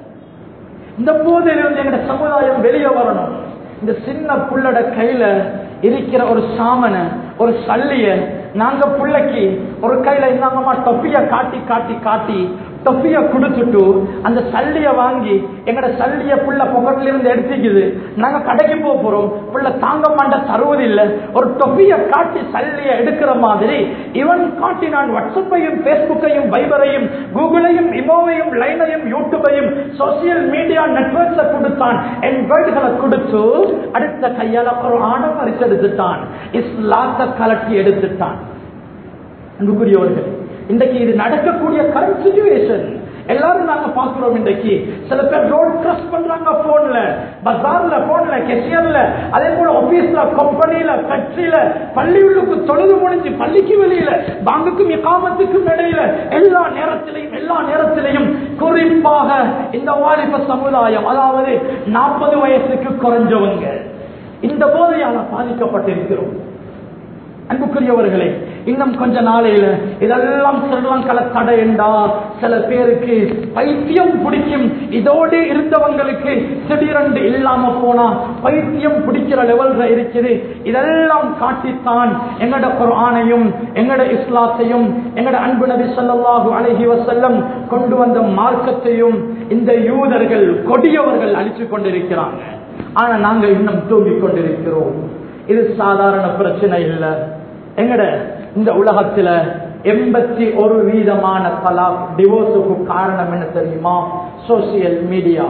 இந்த போதையிலிருந்து எங்க சமுதாயம் வெளியே வரணும் இந்த சின்ன புள்ளட கையில இருக்கிற ஒரு சாமன ஒரு சல்லிய நாங்க புள்ளைக்கு ஒரு கையில இந்தாங்கம்மா தொப்பிய காட்டி காட்டி காட்டி தொப்பிய கொடுத்துட்டு அந்த சல்லிய வாங்கி எங்கட சல்லிய புள்ள பொக்கெட்ல இருந்து எடுத்துக்குது நாங்க கடைக்கு போக போறோம் புள்ள தாங்க மாண்ட தருவதில்லை ஒரு தொப்பிய காட்டி சல்லிய எடுக்கிற மாதிரி இவன் காட்டி நான் வாட்ஸ்அப்பையும் பேஸ்புக்கையும் வைபரையும் கூகுளையும் இமோவையும் லைனையும் யூடியூபையும் சோசியல் மீடியா நெட்வொர்க்ஸை கொடுத்தான் என்ட்ராய்டுகளை கொடுத்து அடுத்த கையால ஒரு ஆடம் பறிச்செடுத்துட்டான் இஸ்லாத்த கலட்டி எடுத்துட்டான் அன்புக்குரியவர்கள் இன்றைக்கு இது நடக்கக்கூடிய கரண்ட் சுச்சுவேஷன் எல்லாரும் நாங்க பாக்குறோம் இன்றைக்கு சில பேர் ரோட் கிராஸ் பண்றாங்க போன்ல பஜார்ல போன்ல கெஷியர்ல அதே போல ஆபீஸ்ல கம்பெனில ஃபேக்டரியில பள்ளியுள்ளுக்கு தொழுது முடிஞ்சு பள்ளிக்கு வெளியில பாங்குக்கும் இக்காமத்துக்கும் இடையில எல்லா நேரத்திலையும் எல்லா நேரத்திலையும் குறிப்பாக இந்த வாலிப சமுதாயம் அதாவது நாற்பது வயசுக்கு குறைஞ்சவங்க இந்த போதையால பாதிக்கப்பட்டிருக்கிறோம் அன்புக்குரியவர்களே இன்னும் கொஞ்ச நாளையில இதெல்லாம் ஸ்ரீலங்கால தடையண்டா சில பேருக்கு பைத்தியம் பிடிக்கும் இதோடு இருந்தவங்களுக்கு திடீரென்று இல்லாம போனா பைத்தியம் பிடிக்கிற லெவல்ல இருக்குது இதெல்லாம் காட்டித்தான் எங்கட குர்ஆனையும் எங்கட இஸ்லாத்தையும் எங்கட அன்பு நபி ஸல்லல்லாஹு அலைஹி வஸல்லம் கொண்டு வந்த மார்க்கத்தையும் இந்த யூதர்கள் கொடியவர்கள் அழிச்சு கொண்டிருக்கிறாங்க ஆனா நாங்க இன்னும் தூங்கிக் கொண்டிருக்கிறோம் இது சாதாரண பிரச்சனை இல்ல எங்கட இந்த உலகத்துல எண்பத்தி ஒரு வீதமான தலாக் டிவோர்ஸுக்கு காரணம் என்ன தெரியுமா சோசியல் மீடியா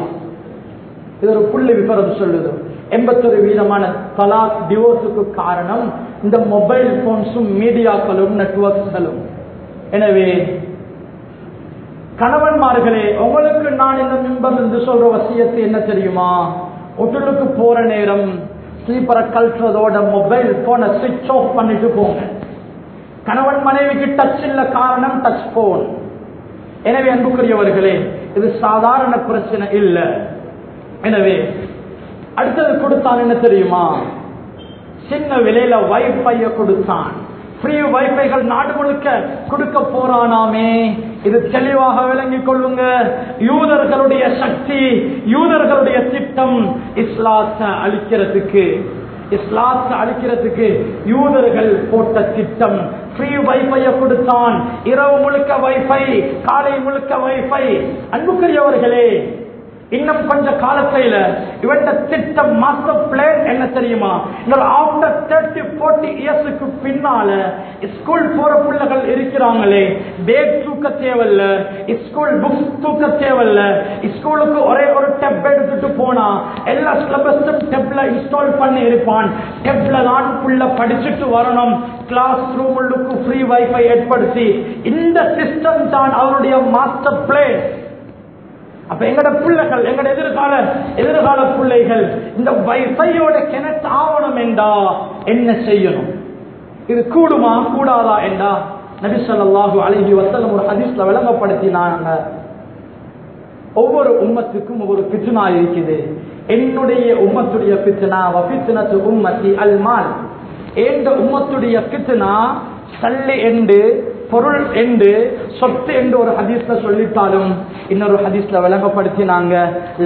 இது ஒரு புள்ளி விபரம் சொல்லுது எண்பத்தொரு வீதமான தலாக் டிவோர்ஸுக்கு காரணம் இந்த மொபைல் போன்ஸும் மீடியாக்களும் நெட்வொர்க்ஸ்களும் எனவே கணவன்மார்களே உங்களுக்கு நான் இந்த மிம்பர் இருந்து சொல்ற வசியத்து என்ன தெரியுமா ஒட்டுலுக்கு போற நேரம் ஸ்லீப்பரை கழற்றதோட மொபைல் போனை சுவிட்ச் ஆஃப் பண்ணிட்டு போங்க கணவன் மனைவிக்கு டச் இல்ல காரணம் டச் போன் எனவே அன்புக்குரியவர்களே இது சாதாரண பிரச்சனை இல்ல எனவே அடுத்தது கொடுத்தான் என்ன தெரியுமா சின்ன விலையில வைஃபைய கொடுத்தான் ஃப்ரீ வைஃபைகள் நாடு முழுக்க கொடுக்க போறானாமே இது தெளிவாக விளங்கிக் கொள்ளுங்க யூதர்களுடைய சக்தி யூதர்களுடைய திட்டம் இஸ்லாத்தை அழிக்கிறதுக்கு இஸ்லாத்தை அழிக்கிறதுக்கு யூதர்கள் போட்ட திட்டம் ஃப்ரீ வைஃபைய கொடுத்தான் இரவு முழுக்க வைஃபை காலை முழுக்க வைஃபை அன்புக்குரியவர்களே இன்னும் கொஞ்ச காலத்தையில இவட்ட திட்டம் மாஸ்டர் பிளான் என்ன தெரியுமா இன்னொரு ஆஃப்டர் தேர்ட்டி போர்ட்டி இயர்ஸுக்கு பின்னால ஸ்கூல் போற பிள்ளைகள் இருக்கிறாங்களே பேக் தூக்க தேவையில்ல ஸ்கூல் புக்ஸ் தூக்க தேவையில்ல ஸ்கூலுக்கு ஒரே ஒரு டெப் எடுத்துட்டு போனா எல்லா சிலபஸும் டெப்ல இன்ஸ்டால் பண்ணி இருப்பான் டெப்ல தான் புள்ள படிச்சுட்டு வரணும் கிளாஸ் ரூமுக்கு ஃப்ரீ வைஃபை ஏற்படுத்தி இந்த சிஸ்டம் தான் அவருடைய மாஸ்டர் பிளான் அப்ப எங்கட பிள்ளைகள் எங்கட எதிர்கால எதிர்கால பிள்ளைகள் இந்த வைஃபையோட கிணத்து ஆவணம் என்றா என்ன செய்யணும் இது கூடுமா கூடாதா என்றா நபி ஸல்லல்லாஹு அலைஹி வஸல்லம் ஒரு ஹதீஸ்ல விளங்கப்படுத்தினாங்க ஒவ்வொரு உம்மத்துக்கும் ஒவ்வொரு பித்னா இருக்குது என்னுடைய உம்மத்துடைய பித்னா வபித்னத்து உம்மத்தி அல் மால் ஏந்த உம்மத்துடைய பித்னா சல்லி என்று பொருள் என்று சொத்து என்று ஒரு ஹதீஸ்ல சொல்லிட்டாலும் இன்னொரு ஹதீஸ்ல விளங்கப்படுத்தினாங்க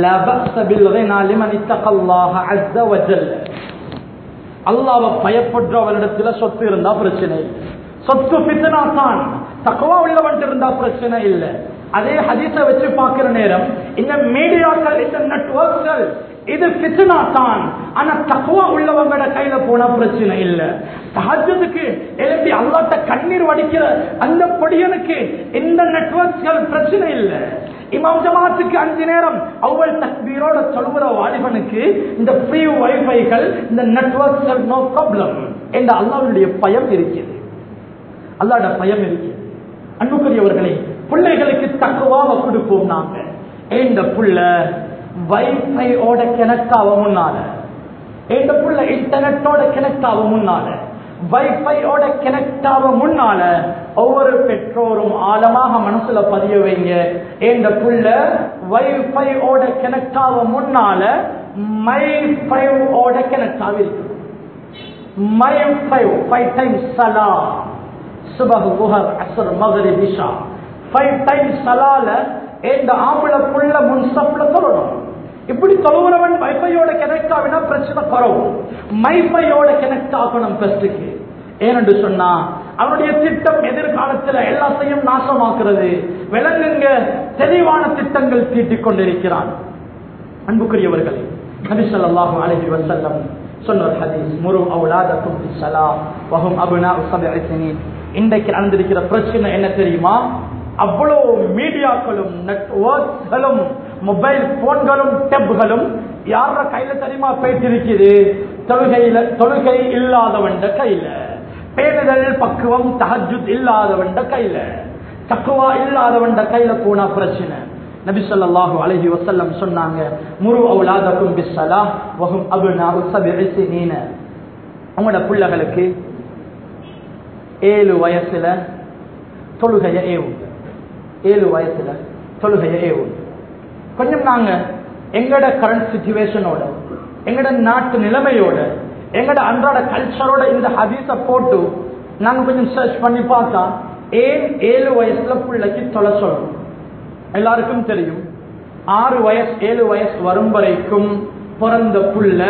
அல்லாவை பயப்படுறவரிடத்துல சொத்து இருந்தா பிரச்சனை இல்லை. சொத்து பித்தனா தான் தக்குவா உள்ளவன் இருந்தா பிரச்சனை இல்லை அதே ஹதீஸ வச்சு பார்க்கிற நேரம் இந்த மீடியாக்கள் இந்த நெட்வொர்க்கள் இது பித்னா தான் ஆனா தக்குவா உள்ளவங்களோட கையில போனா பிரச்சனை இல்ல தஹஜத்துக்கு எழுப்பி அல்லாட்ட கண்ணீர் வடிக்கிற அந்த பொடியனுக்கு இந்த நெட்வொர்க்கள் பிரச்சனை இல்ல இமாம் ஜமாத்துக்கு அஞ்சு நேரம் அவ்வளவு தக்பீரோட சொல்லுகிற வாலிபனுக்கு இந்த ஃப்ரீ வைஃபைகள் இந்த நெட்வொர்க் நோ ப்ராப்ளம் என்ற அல்லாவுடைய பயம் இருக்கிறது அல்லாட பயம் இருக்கிறது அன்புக்குரியவர்களே பிள்ளைகளுக்கு தக்குவாக கொடுப்போம் நாங்க இந்த புள்ள வைஃபையோட கிணக்காவ முன்னால இந்த புள்ள இன்டர்நெட்டோட கிணக்காவ முன்னால வைஃபையோட கனெக்ட் ஆக முன்னால ஒவ்வொரு பெற்றோரும் ஆழமாக மனசுல பதிய வைங்க இந்த புள்ள வைஃபையோட கனெக்ட் ஆக முன்னால மை ஃபைவோட கனெக்ட் ஆகிருக்கு மை ஃபைவ் ஃபைவ் டைம்ஸ் சலா சுபஹ் குஹர் அசர் மகரிப் இஷா ஃபைவ் டைம்ஸ் சலால இந்த ஆம்பளை புள்ள முன்சப்ல சொல்லணும் இப்படி தொழுகிறவன் வைஃபையோட கனெக்ட் ஆகினா பிரச்சனை குறவு மைஃபையோட கனெக்ட் ஆகணும் பெஸ்ட்டுக்கு ஏனென்று சொன்னா அவனுடைய திட்டம் எதிர்காலத்தில் எல்லாத்தையும் நாசமாக்குறது விலங்குங்க தெளிவான திட்டங்கள் தீட்டிக் கொண்டிருக்கிறான் அன்புக்குரியவர்களே நபி ஸல்லல்லாஹு அலைஹி வஸல்லம் சொன்ன ஹதீஸ் முரு அவுலாதக்கும் பிஸ்ஸலா வஹும் அப்னா சப்இ சினீன் இன்றைக்கு நடந்திருக்கிற பிரச்சனை என்ன தெரியுமா அவ்வளவு மீடியாக்களும் நெட்வொர்க்களும் மொபைல் போன்களும் டெப்களும் யார கையில தெரியுமா போயிட்டிருக்குது தொழுகையில தொழுகை இல்லாதவன் கையில பேணுதல் பக்குவம் தஹஜுத் இல்லாதவன் கையில தக்குவா இல்லாதவன் கையில போனா பிரச்சனை நபி ஸல்லல்லாஹு அலைஹி வஸல்லம் சொன்னாங்க முரு அவுலாதக்கும் பிஸ்ஸலா வஹும் அப்னாஉ சப்இ சினீன உங்களோட பிள்ளைகளுக்கு ஏழு வயசுல தொழுகைய ஏவும் ஏழு வயசுல தொழுகைய ஏவும் கொஞ்சம் நாங்க எங்கட கரண்ட் சுச்சுவேஷனோட எங்கட நாட்டு நிலைமையோட எங்கட அன்றாட கல்ச்சரோட இந்த ஹதீஸ போட்டு நாங்க கொஞ்சம் சர்ச் பண்ணி பார்த்தா ஏன் ஏழு வயசுல பிள்ளைக்கு தொலை சொல்லணும் எல்லாருக்கும் தெரியும் ஆறு வயசு ஏழு வயசு வரும் வரைக்கும் பிறந்த புள்ள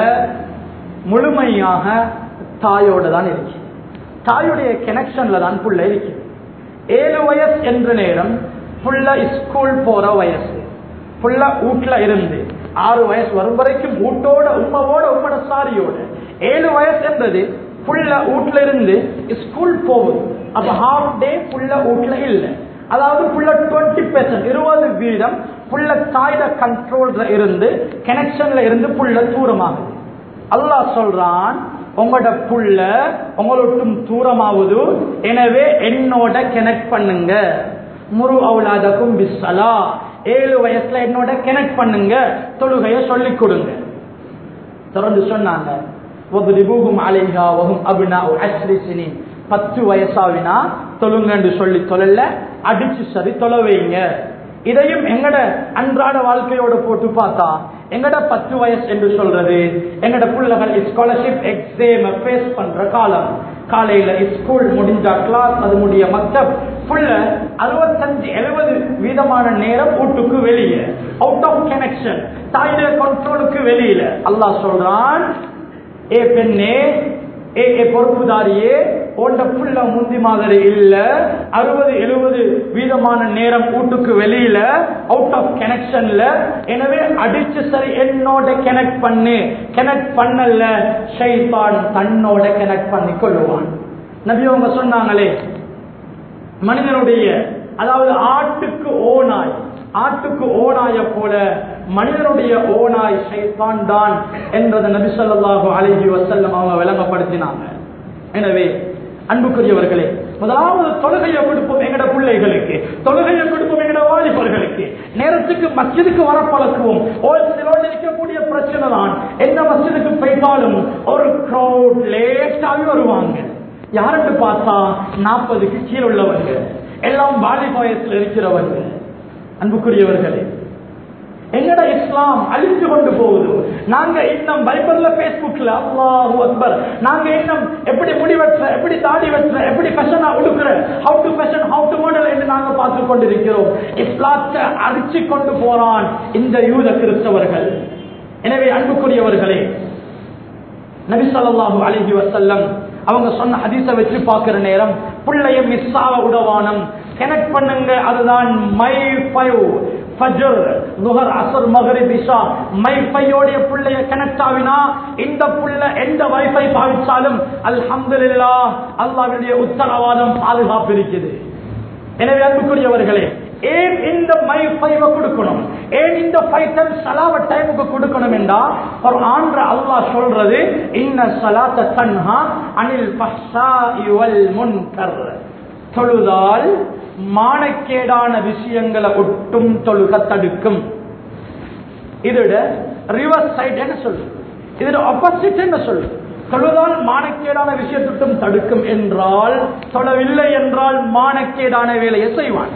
முழுமையாக தாயோட தான் இருக்கு தாயுடைய கனெக்ஷன்ல தான் புள்ள இருக்கு ஏழு வயசு என்ற நேரம் புள்ள ஸ்கூல் போற வயசு புள்ள வீட்டுல இருந்து ஆறு வயசு வரும் வரைக்கும் வீட்டோட உம்மவோட உம்மோட சாரியோட ஏழு வயசு என்றது புள்ள வீட்டுல இருந்து ஸ்கூல் போகுது அப்ப ஹாஃப் டே புள்ள வீட்டுல இல்லை அதாவது புள்ள டுவெண்ட்டி பெர்சன்ட் இருபது வீதம் புள்ள தாயிட கண்ட்ரோல்ல இருந்து கனெக்ஷன்ல இருந்து புள்ள தூரமாகுது அல்லாஹ் சொல்றான் உங்களோட புள்ள உங்களோட்டும் தூரமாகுது எனவே என்னோட கனெக்ட் பண்ணுங்க முரு அவுலாதக்கும் பிஸ்ஸலா ஏழு வயசுல என்னோட கனெக்ட் பண்ணுங்க தொழுகைய சொல்லிக் கொடுங்க தொடர்ந்து சொன்னாங்க வகுதிபூகும் அலைஹா வகும் அபினா அஸ்ரி சினி பத்து வயசாவினா தொழுங்கன்னு சொல்லி தொழல அடிச்சு சரி தொலை வைங்க இதையும் எங்கட அன்றாட வாழ்க்கையோட போட்டு பார்த்தா எங்கட பத்து வயசு என்று சொல்றது எங்கட பிள்ளைகள் ஸ்காலர்ஷிப் எக்ஸாம் ஃபேஸ் பண்ற காலம் காலையில ஸ்கூல் முடிஞ்சா கிளாஸ் அது முடிய மக்தப் புள்ள அறுபத்தஞ்சு எழுபது வீதமான நேரம் வீட்டுக்கு வெளியே அவுட் ஆஃப் கனெக்ஷன் தாயுடைய கண்ட்ரோலுக்கு வெளியில அல்லாஹ் சொல்றான் ஏ பெண்ணே ஏ ஏ பொறுப்புதாரியே போன்ற புள்ள முந்தி மாதிரி இல்ல அறுபது எழுபது வீதமான நேரம் வீட்டுக்கு வெளியில அவுட் ஆஃப் கனெக்ஷன்ல எனவே அடிச்சு சரி என்னோட கனெக்ட் பண்ணு கனெக்ட் பண்ணல ஷைத்தான் தன்னோட கனெக்ட் பண்ணி கொள்ளுவான் நபி அவங்க சொன்னாங்களே மனிதனுடைய அதாவது ஆட்டுக்கு ஓனாய் ஆட்டுக்கு ஓனாய போல மனிதனுடைய ஓனாய் ஷைத்தான் தான் என்றதை நபி ஸல்லல்லாஹு அலைஹி வஸல்லம் அவங்க விளங்கப்படுத்தினாங்க எனவே அன்புக்குரியவர்களே முதலாவது தொழுகையை கொடுப்போம் எங்கட பிள்ளைகளுக்கு தொழுகையை கொடுப்போம் எங்கட வாலிபர்களுக்கு நேரத்துக்கு மஸ்ஜிதுக்கு வர பழக்குவோம் ஒரு சிலோடு இருக்கக்கூடிய பிரச்சனை தான் எந்த மஸ்ஜிதுக்கு போயிட்டாலும் ஒரு crowd லேட்டாகி வருவாங்க யாருக்கு பார்த்தா நாற்பதுக்கு கீழே உள்ளவங்க எல்லாம் வாலிப வயசுல இருக்கிறவங்க அன்புக்குரியவர்களே எங்கட இஸ்லாம் அழிஞ்சு கொண்டு போகுது நாங்க இன்னும் பைபிள்ல பேஸ்புக்ல அல்லாஹு அக்பர் நாங்க இன்னும் எப்படி முடி வெற்ற எப்படி தாடி வெற்ற எப்படி ஃபேஷனா உடுக்கிற how to fashion how to model என்று நாங்க பார்த்து கொண்டிருக்கிறோம் இஸ்லாத்தை அழிச்சு கொண்டு போறான் இந்த யூத கிறிஸ்தவர்கள் எனவே அன்புக்குரியவர்களே நபி ஸல்லல்லாஹு அலைஹி வஸல்லம் அவங்க சொன்ன ஹதீஸை வச்சு பார்க்கிற நேரம் பிள்ளைய மிஸ் ஆக உடவானம் கனெக்ட் பண்ணுங்க அதுதான் மை ஃபைவ் ஃபஜர் லுஹர் அசர் மகரிப் இஷா மைஃபையோடைய புள்ளைய கனெக்ட் ஆவினா இந்த புள்ள எந்த வைஃபை பாவிச்சாலும் அல்ஹம்துலில்லாஹ் அல்லாஹ்வுடைய உத்தரவாதம் பாதுகாப்பு இருக்குது எனவே அன்புக்குரியவர்களே ஏன் இந்த மை ஃபைவ கொடுக்கணும் ஏன் இந்த ஃபைவ் டைம் சலாவ டைமுக்கு கொடுக்கணும் என்றா ஒரு ஆண்ட அல்லாஹ் சொல்றது இன்ன சலாத்த தன்ஹா அனில் ஃபஹ்ஷாஇ வல் முன்கர் தொழுதால் மானக்கேடான விஷயங்களை ஒட்டும் தொழுக தடுக்கும் இதோட ரிவர்ஸ் சைடு என்ன சொல்லு இதோட ஆப்போசிட் என்ன சொல்லு தொழுதால் மானக்கேடான விஷயத்துட்டும் தடுக்கும் என்றால் தொழவில்லை என்றால் மானக்கேடான வேலையை செய்வான்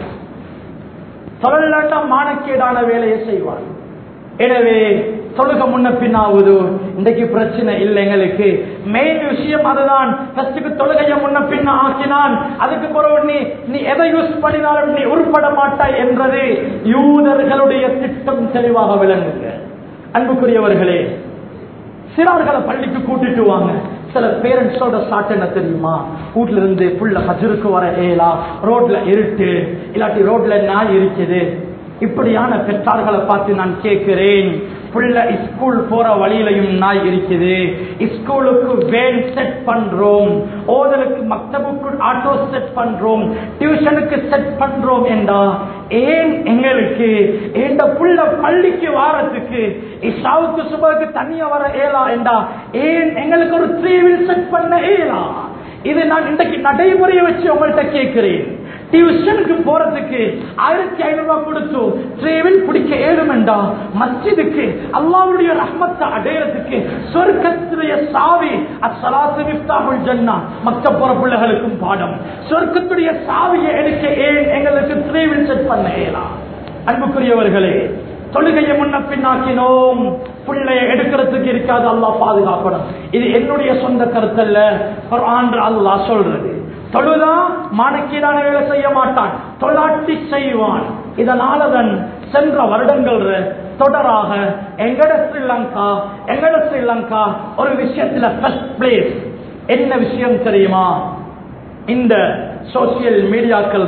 தொழலாட்டா மானக்கேடான வேலையை செய்வான் எனவே தொழுக முன்ன பின்னாவது இன்றைக்கு பிரச்சனை இல்லை எங்களுக்கு மெயின் விஷயம் அதுதான் ஃபர்ஸ்டுக்கு தொழுகையை முன்ன பின்ன ஆக்கினான் அதுக்கு பிறகு நீ நீ எதை யூஸ் பண்ணினாலும் நீ உருப்பட மாட்டாய் என்றது யூதர்களுடைய திட்டம் தெளிவாக விளங்குங்க அன்புக்குரியவர்களே சிறார்களை பள்ளிக்கு கூட்டிட்டு வாங்க சில பேரண்ட்ஸோட சாட் என்ன தெரியுமா வீட்ல இருந்து புள்ள ஹஜருக்கு வர ஏலா ரோட்ல இருட்டு இல்லாட்டி ரோட்ல நாய் இருக்குது இப்படியான பெற்றார்களை பார்த்து நான் கேட்கிறேன் புள்ள ஸ்கூல் போற வழியிலையும் நாய் இருக்குது ஸ்கூலுக்கு வேன் செட் பண்றோம் ஓதலுக்கு மக்தபுக்கு ஆட்டோ செட் பண்றோம் டியூஷனுக்கு செட் பண்றோம் என்றா ஏன் எங்களுக்கு இந்த புள்ள பள்ளிக்கு வாரத்துக்கு இஷாவுக்கு சுபருக்கு தனியா வர ஏலா என்றா ஏன் எங்களுக்கு ஒரு த்ரீ வில் செட் பண்ண ஏலா இது நான் இன்றைக்கு நடைமுறையை வச்சு உங்கள்கிட்ட கேட்கிறேன் டியூஷனுக்கு போறதுக்கு ஆயிரத்தி ஐநூறு ரூபாய் கொடுத்து ட்ரேவில் பிடிக்க ஏழுமெண்டா மஸ்ஜிதுக்கு அல்லாவுடைய ரஹ்மத்தை அடையறதுக்கு சொர்க்கத்துடைய சாவி அசலாத்து மிஃப்தாஹுல் ஜன்னா மக்க போற பிள்ளைகளுக்கும் பாடம் சொர்க்கத்துடைய சாவியை எடுக்க ஏன் எங்களுக்கு ட்ரேவில் செட் பண்ண ஏலாம் அன்புக்குரியவர்களே தொழுகையை முன்ன பின்னாக்கினோம் பிள்ளைய எடுக்கிறதுக்கு இருக்காது அல்லாஹ் பாதுகாக்கணும் இது என்னுடைய சொந்த கருத்தல்ல குர்ஆன் அல்லாஹ் சொல்றது தொழுதா மானக்கீடான வேலை செய்ய மாட்டான் தொழாட்டி செய்வான் இதனாலதன் சென்ற வருடங்கள் தொடராக எங்கட ஸ்ரீலங்கா எங்கட ஸ்ரீலங்கா ஒரு விஷயத்துல ஃபர்ஸ்ட் பிளேஸ் என்ன விஷயம் தெரியுமா இந்த சோசியல் மீடியாக்கள்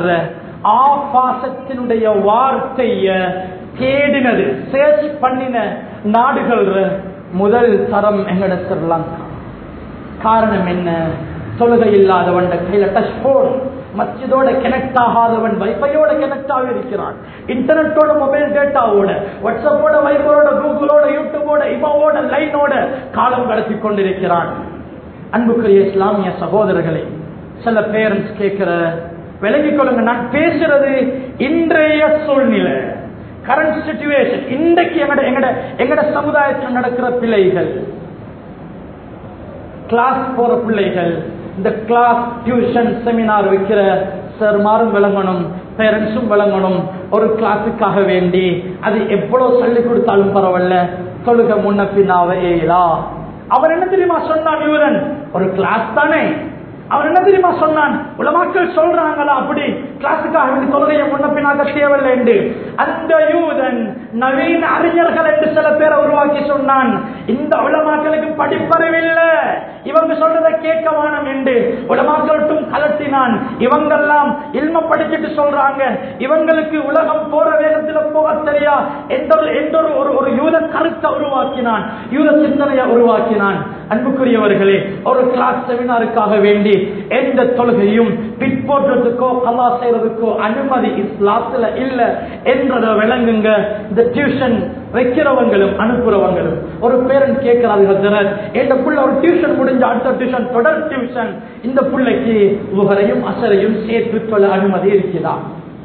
ஆபாசத்தினுடைய வார்த்தைய தேடினது சேர்ச் பண்ணின நாடுகள் முதல் தரம் எங்கட ஸ்ரீலங்கா காரணம் என்ன தொழுகை இல்லாதவன் கையில டச் போன் மஸ்ஜிதோட கனெக்ட் ஆகாதவன் வைஃபையோட கனெக்ட் ஆகி இருக்கிறான் இன்டர்நெட்டோட மொபைல் டேட்டாவோட வாட்ஸ்அப்போட வைபரோட கூகுளோட யூடியூபோட இமாவோட லைனோட காலம் கடத்தி கொண்டிருக்கிறான் அன்புக்குரிய இஸ்லாமிய சகோதரர்களே சில பேரண்ட்ஸ் கேட்கிற விளங்கிக் கொள்ளுங்க நான் பேசுறது இன்றைய சூழ்நிலை கரண்ட் சிச்சுவேஷன் இன்றைக்கு எங்கட எங்கட எங்கட சமுதாயத்தில் நடக்கிற பிள்ளைகள் கிளாஸ் போற பிள்ளைகள் இந்த கிளாஸ் டியூஷன் செமினார் வைக்கிற சார்மாரும் விளங்கணும் பேரண்ட்ஸும் விளங்கணும் ஒரு கிளாஸுக்காக வேண்டி அது எவ்வளவு சொல்லி கொடுத்தாலும் பரவாயில்ல தொழுக முன்ன பின்னாவ ஏலா அவர் என்ன தெரியுமா சொன்னான் யூரன் ஒரு கிளாஸ் தானே அவர் என்ன தெரியுமா சொன்னான் உலமாக்கள் சொல்றாங்களா அப்படி கிளாஸுக்காக வேண்டி தொழுகையை முன்ன பின்னாக தேவையில்லை என்று அந்த யூதன் நவீன அறிஞர்கள் என்று சில பேரை உருவாக்கி சொன்னான் இந்த உலமாக்களுக்கு படிப்பறிவில்லை இவங்க சொல்றதை கேட்க வேணும் என்று உலமாக்கள்ட்டும் கலட்டினான் இவங்கெல்லாம் இல்ம படிச்சுட்டு சொல்றாங்க இவங்களுக்கு உலகம் போற வேகத்துல போக தெரியா எந்த ஒரு எந்த ஒரு ஒரு ஒரு யூத கருத்தை உருவாக்கினான் யூத சிந்தனையை உருவாக்கினான் அன்புக்குரியவர்களே ஒரு கிளாஸ் செமினாருக்காக வேண்டி எந்த தொழுகையும் பிற்போற்றத்துக்கோ கலா செய்யறதுக்கோ அனுமதி இஸ்லாத்துல இல்ல என்றதை விளங்குங்க இந்த டியூஷன் வைக்கிறவங்களும் அனுப்புறவங்களும் ஒரு பேரன் கேட்கிறாரு ஹசரத் இந்த புள்ள ஒரு டியூஷன் முடிஞ்ச அடுத்த டியூஷன் தொடர் டியூஷன் இந்த புள்ளைக்கு உகரையும் அசரையும் சேர்த்து சொல்ல அனுமதி இருக்கிறதா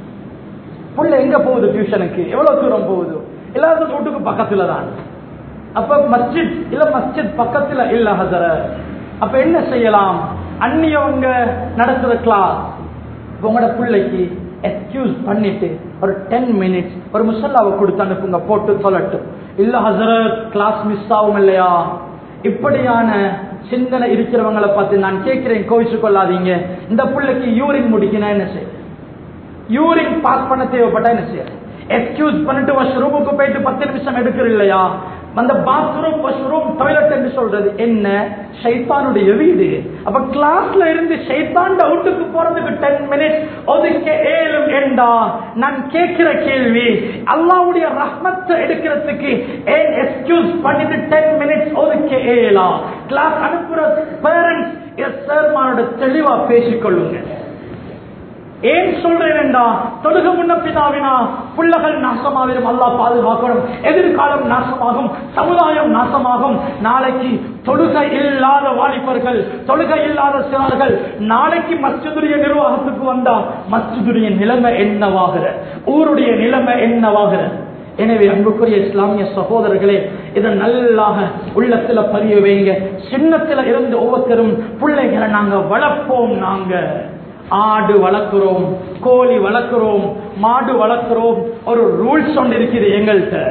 புள்ள எங்க போகுது டியூஷனுக்கு எவ்வளவு தூரம் போகுது எல்லாருக்கும் வீட்டுக்கு பக்கத்துல தான் அப்ப மஸ்ஜித் இல்ல மஸ்ஜித் பக்கத்துல இல்ல ஹசரத் அப்ப என்ன செய்யலாம் அந்நியவங்க நடத்துற கிளாஸ் உங்களோட பிள்ளைக்கு எக்ஸ்கியூஸ் பண்ணிட்டு ஒரு டென் மினிட்ஸ் ஒரு முசல்லாவை கொடுத்து அனுப்புங்க போட்டு சொல்லட்டும் இல்ல ஹசரத் கிளாஸ் மிஸ் ஆகும் இல்லையா இப்படியான சிந்தனை இருக்கிறவங்களை பார்த்து நான் கேட்கிறேன் கோவிச்சு கொள்ளாதீங்க இந்த பிள்ளைக்கு யூரின் முடிக்கணும் என்ன செய்ய யூரின் பாஸ் பண்ண தேவைப்பட்டா என்ன செய்ய எக்ஸ்கியூஸ் பண்ணிட்டு வாஷ்ரூமுக்கு போயிட்டு பத்து நிமிஷம் எடுக்கிற இல்லையா அந்த பாத்ரூம் வாஷ்ரூம் டாய்லெட் என்று சொல்றது என்ன ஷைத்தானுடைய வீடு அப்ப கிளாஸ்ல இருந்து ஷைத்தான் அவுட்டுக்கு போறதுக்கு டென் மினிட்ஸ் ஒதுக்க ஏழும் என்றா நான் கேட்கிற கேள்வி அல்லாவுடைய ரஹ்மத்தை எடுக்கிறதுக்கு ஏன் எக்ஸ்கியூஸ் பண்ணிட்டு டென் மினிட்ஸ் ஒதுக்க ஏலா கிளாஸ் அனுப்புற பேரண்ட்ஸ் எஸ் சார் தெளிவா பேசிக்கொள்ளுங்க ஏன் சொல்றேன் தொழுக முன்ன பின்னாவினா புள்ளகள் நாசமாவிடும் அல்லாஹ் பாதுகாக்கணும் எதிர்காலம் நாசமாகும் சமுதாயம் நாசமாகும் நாளைக்கு தொழுகை இல்லாத வாலிபர்கள் தொழுகை இல்லாத சிறார்கள் நாளைக்கு மஸ்ஜிதுடைய நிர்வாகத்துக்கு வந்தா மஸ்ஜிதுடைய நிலைமை என்னவாகிற ஊருடைய நிலைமை என்னவாகிற எனவே அன்புக்குரிய இஸ்லாமிய சகோதரர்களே இதை நல்லாக உள்ளத்துல பதிய வைங்க சின்னத்துல இருந்து ஒவ்வொருத்தரும் பிள்ளைகளை நாங்க வளர்ப்போம் நாங்க ஆடு வளர்க்கிறோம் கோழி வளர்க்கிறோம் மாடு வளர்க்கிறோம் ஒரு ரூல்ஸ் ஒன்று இருக்குது எங்கள்கிட்ட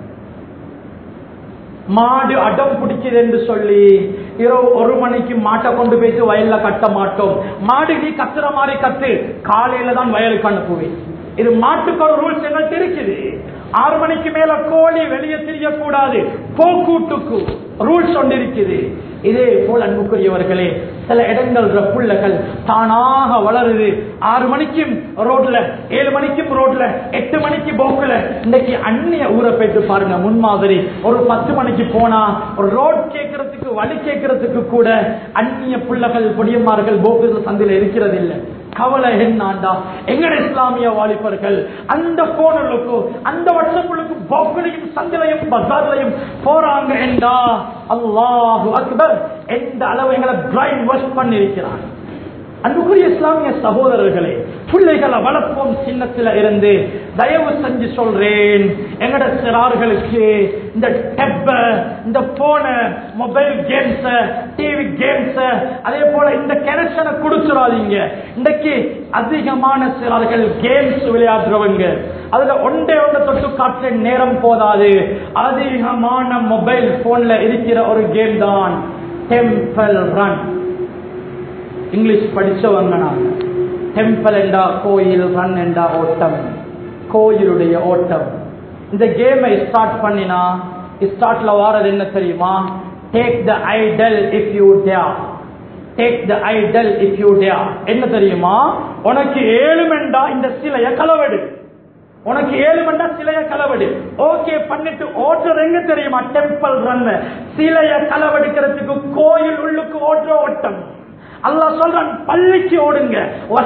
மாடு அடம் பிடிக்குது என்று சொல்லி இரவு ஒரு மணிக்கு மாட்டை கொண்டு போயிட்டு வயல்ல கட்ட மாட்டோம் மாடு நீ கத்துற மாதிரி கத்து காலையில தான் வயலுக்கு அனுப்புவேன் இது மாட்டுக்கு ஒரு ரூல்ஸ் எங்கள்கிட்ட இருக்குது ஆறு மணிக்கு மேல கோழி வெளியே தெரியக்கூடாது போக்கூட்டுக்கு ரூல்ஸ் ஒன்று இருக்குது இதே போல் அன்புக்குரியவர்களே சில இடங்கள் புள்ளகள் தானாக வளருது ஆறு மணிக்கும் ரோட்ல ஏழு மணிக்கும் ரோட்ல எட்டு மணிக்கு போக்குல இன்னைக்கு அந்நிய ஊரை போயிட்டு பாருங்க முன்மாதிரி ஒரு பத்து மணிக்கு போனா ஒரு ரோட் கேட்கறதுக்கு வழி கேட்கறதுக்கு கூட அந்நிய புள்ளகள் பொடியமார்கள் போக்கு சந்தையில இருக்கிறது இல்லை கவலை என்னாண்டா எங்கட இஸ்லாமிய வாலிபர்கள் அந்த போனலுக்கு அந்த வருஷங்களுக்கு போக்குலையும் சந்திலையும் பசார்லையும் போறாங்க என்றா அல்லாஹு அக்பர் எந்த அளவு எங்களை பிரைன் வாஷ் பண்ணிருக்கிறான் அன்புக்குரிய இஸ்லாமிய சகோதரர்களே பிள்ளைகளை வளர்ப்போம் சின்னத்துல இருந்து தயவு செஞ்சு சொல்றேன் எங்கட சிறார்களுக்கு இந்த டெப்ப இந்த போன மொபைல் கேம்ஸ் டிவி கேம்ஸ் அதே போல இந்த கனெக்ஷனை கொடுத்துடாதீங்க இன்றைக்கு அதிகமான சிறார்கள் கேம்ஸ் விளையாடுறவங்க அதுல ஒன்றே ஒன்றை தொட்டு காற்ற நேரம் போதாது அதிகமான மொபைல் போன்ல இருக்கிற ஒரு கேம் தான் டெம்பிள் ரன் இங்கிலீஷ் படிச்சவங்க நாங்க டெம்பிள் என்றா கோயில் ரன் என்றா ஓட்டம் கோயிலுடைய ஓட்டம் இந்த கேமை ஸ்டார்ட் பண்ணினா ஸ்டார்ட்ல வாரது என்ன தெரியுமா take the idol if you dare take the idol if you dare என்ன தெரியுமா உனக்கு ஏழுமெண்டா இந்த சிலைய களவெடு உனக்கு ஏழு மண்டா சிலைய களவெடு ஓகே பண்ணிட்டு ஓட்டுறது எங்க தெரியுமா டெம்பிள் ரன் சிலைய களவெடுக்கிறதுக்கு கோயில் உள்ளுக்கு ஓட்டுற ஓட்டம் அல்லாஹ் சொல்றான் பள்ளிக்கு ஓடுங்க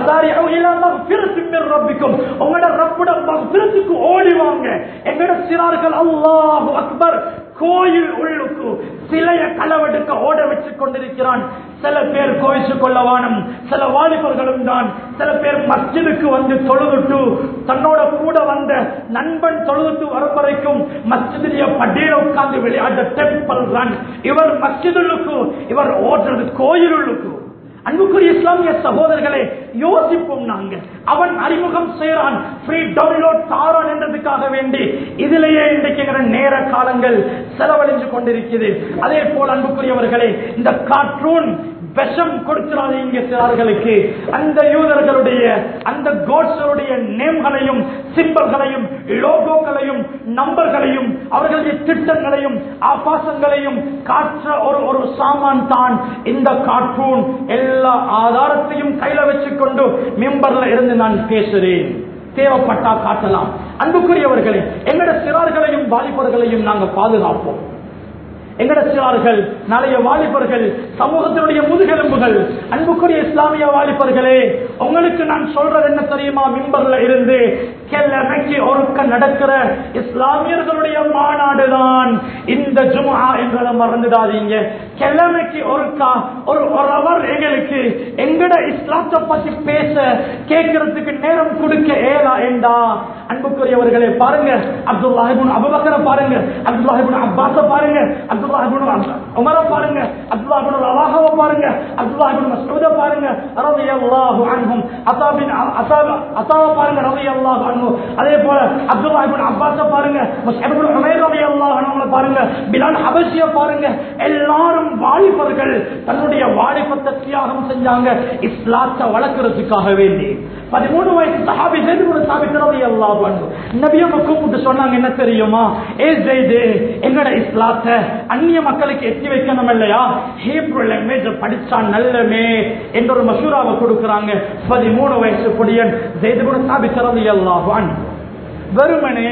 ரப்பிக்கும் உங்களோட ரப்புட மக்பிரத்துக்கு ஓடி வாங்க எங்கட சிறார்கள் அல்லாஹ் அக்பர் கோயில் உள்ளுக்கு சிலைய களவெடுக்க ஓட வச்சு கொண்டிருக்கிறான் சில பேர் கோயிச்சு கொள்ளவானும் சில வாலிபர்களும் தான் சில பேர் மஸ்ஜிதுக்கு வந்து தொழுதுட்டு தன்னோட கூட வந்த நண்பன் தொழுதுட்டு வரும் வரைக்கும் மஸ்ஜிதிலேயே பட்டியல உட்கார்ந்து விளையாட டெம்பிள் ரன் இவர் மஸ்ஜிதுள்ளுக்கு இவர் ஓடுறது கோயிலுள்ளுக்கு அன்புக்குரிய இஸ்லாமிய சகோதரர்களே யோசிப்போம் நாங்க அவன் அறிமுகம் செய்யறான் ஃப்ரீ டவுன்லோட் தாரான் என்றதுக்காக வேண்டி இதிலேயே இன்றைக்கு எங்கிற நேர காலங்கள் செலவழிஞ்சு கொண்டிருக்கிறது அதே போல் அன்புக்குரியவர்களே இந்த கார்ட்டூன் விஷம் கொடுக்கிறாதீங்க சிறார்களுக்கு அந்த யூதர்களுடைய அந்த கோட்ஸருடைய நேம்களையும் சிம்பல்களையும் லோகோக்களையும் நம்பர்களையும் அவர்களுடைய திட்டங்களையும் ஆபாசங்களையும் காற்ற ஒரு ஒரு சாமான் தான் இந்த கார்ட்டூன் எல்லா ஆதாரத்தையும் கையில வச்சுக்கொண்டு மெம்பர்ல இருந்து நான் பேசுறேன் தேவைப்பட்டா காட்டலாம் அன்புக்குரியவர்களே எங்கட சிறார்களையும் வாலிபர்களையும் நாங்க பாதுகாப்போம் எங்கட சிறார்கள் நாளைய வாலிபர்கள் சமூகத்தினுடைய முதுகெலும்புகள் அன்புக்குரிய இஸ்லாமிய வாலிபர்களே உங்களுக்கு நான் சொல்றது என்ன தெரியுமா மிம்பர்ல இருந்து கிழமைக்கு ஒருக்க நடக்கிற இஸ்லாமியர்களுடைய மாநாடு தான் இந்த ஜுமா என்றதை மறந்துடாதீங்க கிழமைக்கு ஒருக்கா ஒரு ஒரு அவர் எங்களுக்கு எங்கட இஸ்லாத்தை பத்தி பேச கேட்கறதுக்கு நேரம் கொடுக்க ஏலா என்றா அன்புக்குரியவர்களே பாருங்க அப்துல்லாஹிபுன் அபுபக்கரை பாருங்க அப்துல்லாஹிபுன் அப்பாஸ பாருங்க அப்துல்லாஹிபுன் உமரை பாருங்க அப்துல்லாஹிபுன் ரவாஹாவை பாருங்க அப்துல்லாஹிபுன் மஸ்ஊத பாருங்க ரலியல்லாஹு அன்ஹும் அதாபின் அதாப அதாவ பாருங்க ரலியல்லாஹு அன்ஹு அதே போல அப்துல்லாஹிபுன் அப்பாஸ பாருங்க முஸ்அப் உமைர் ரலியல்லாஹு அன்ஹுவை பாருங்க பிலால் ஹபஷிய பாருங்க எல்லாரும் வாலிபர்கள் தன்னுடைய வாலிபத்தை தியாகம் செஞ்சாங்க இஸ்லாத்தை வளர்க்கறதுக்காக வேண்டி பதிமூணு வயசு சஹாபி செய்து கூட சாபிக்கிறது எல்லாம் நபியம்மா கூப்பிட்டு சொன்னாங்க என்ன தெரியுமா ஏ ஜெய்து எங்கட இஸ்லாத்தை அந்நிய மக்களுக்கு எத்தி வைக்கணும் இல்லையா ஹீப்ரு லாங்குவேஜ் படிச்சா நல்லமே என்ற ஒரு மசூராவை கொடுக்கறாங்க பதிமூணு வயசு பொடியன் ஜெய்து கூட சாபிக்கிறது எல்லாம் வெறுமனே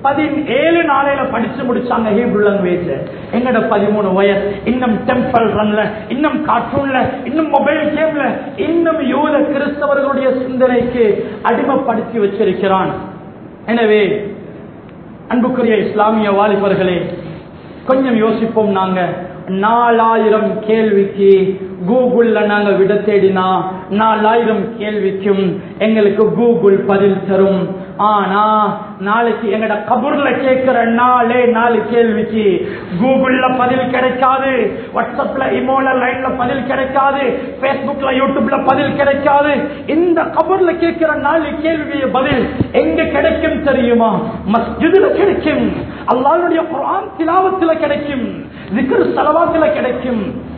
பதினேழு நாளையில படிச்சு முடிச்சாங்க ஹீப்ரு லாங்குவேஜ் எங்கட பதிமூணு வயசு இன்னும் டெம்பிள் ரன்ல இன்னும் கார்ட்டூன்ல இன்னும் மொபைல் கேம்ல இன்னும் யூத கிறிஸ்தவர்களுடைய சிந்தனைக்கு அடிமைப்படுத்தி வச்சிருக்கிறான் எனவே அன்புக்குரிய இஸ்லாமிய வாலிபர்களே கொஞ்சம் யோசிப்போம் நாங்க நாலாயிரம் கேள்விக்கு கூகுள்ல நாங்க விட தேடினா நாலாயிரம் கேள்விக்கும் எங்களுக்கு கூகுள் பதில் தரும் ஆனா நாளைக்கு எங்கட கபூர்ல கேட்கிற நாலே நாலு கேள்விக்கு கூகுள்ல பதில் கிடைக்காது வாட்ஸ்அப்ல இமோல லைன்ல பதில் கிடைக்காது பேஸ்புக்ல யூடியூப்ல பதில் கிடைக்காது இந்த கபூர்ல கேட்கிற நாலு கேள்விய பதில் எங்க கிடைக்கும் தெரியுமா மஸ்ஜிதுல கிடைக்கும் அல்லாஹ்வுடைய குர்ஆன் திலாவத்துல கிடைக்கும் zikr சலவாத்துல கிடைக்கும்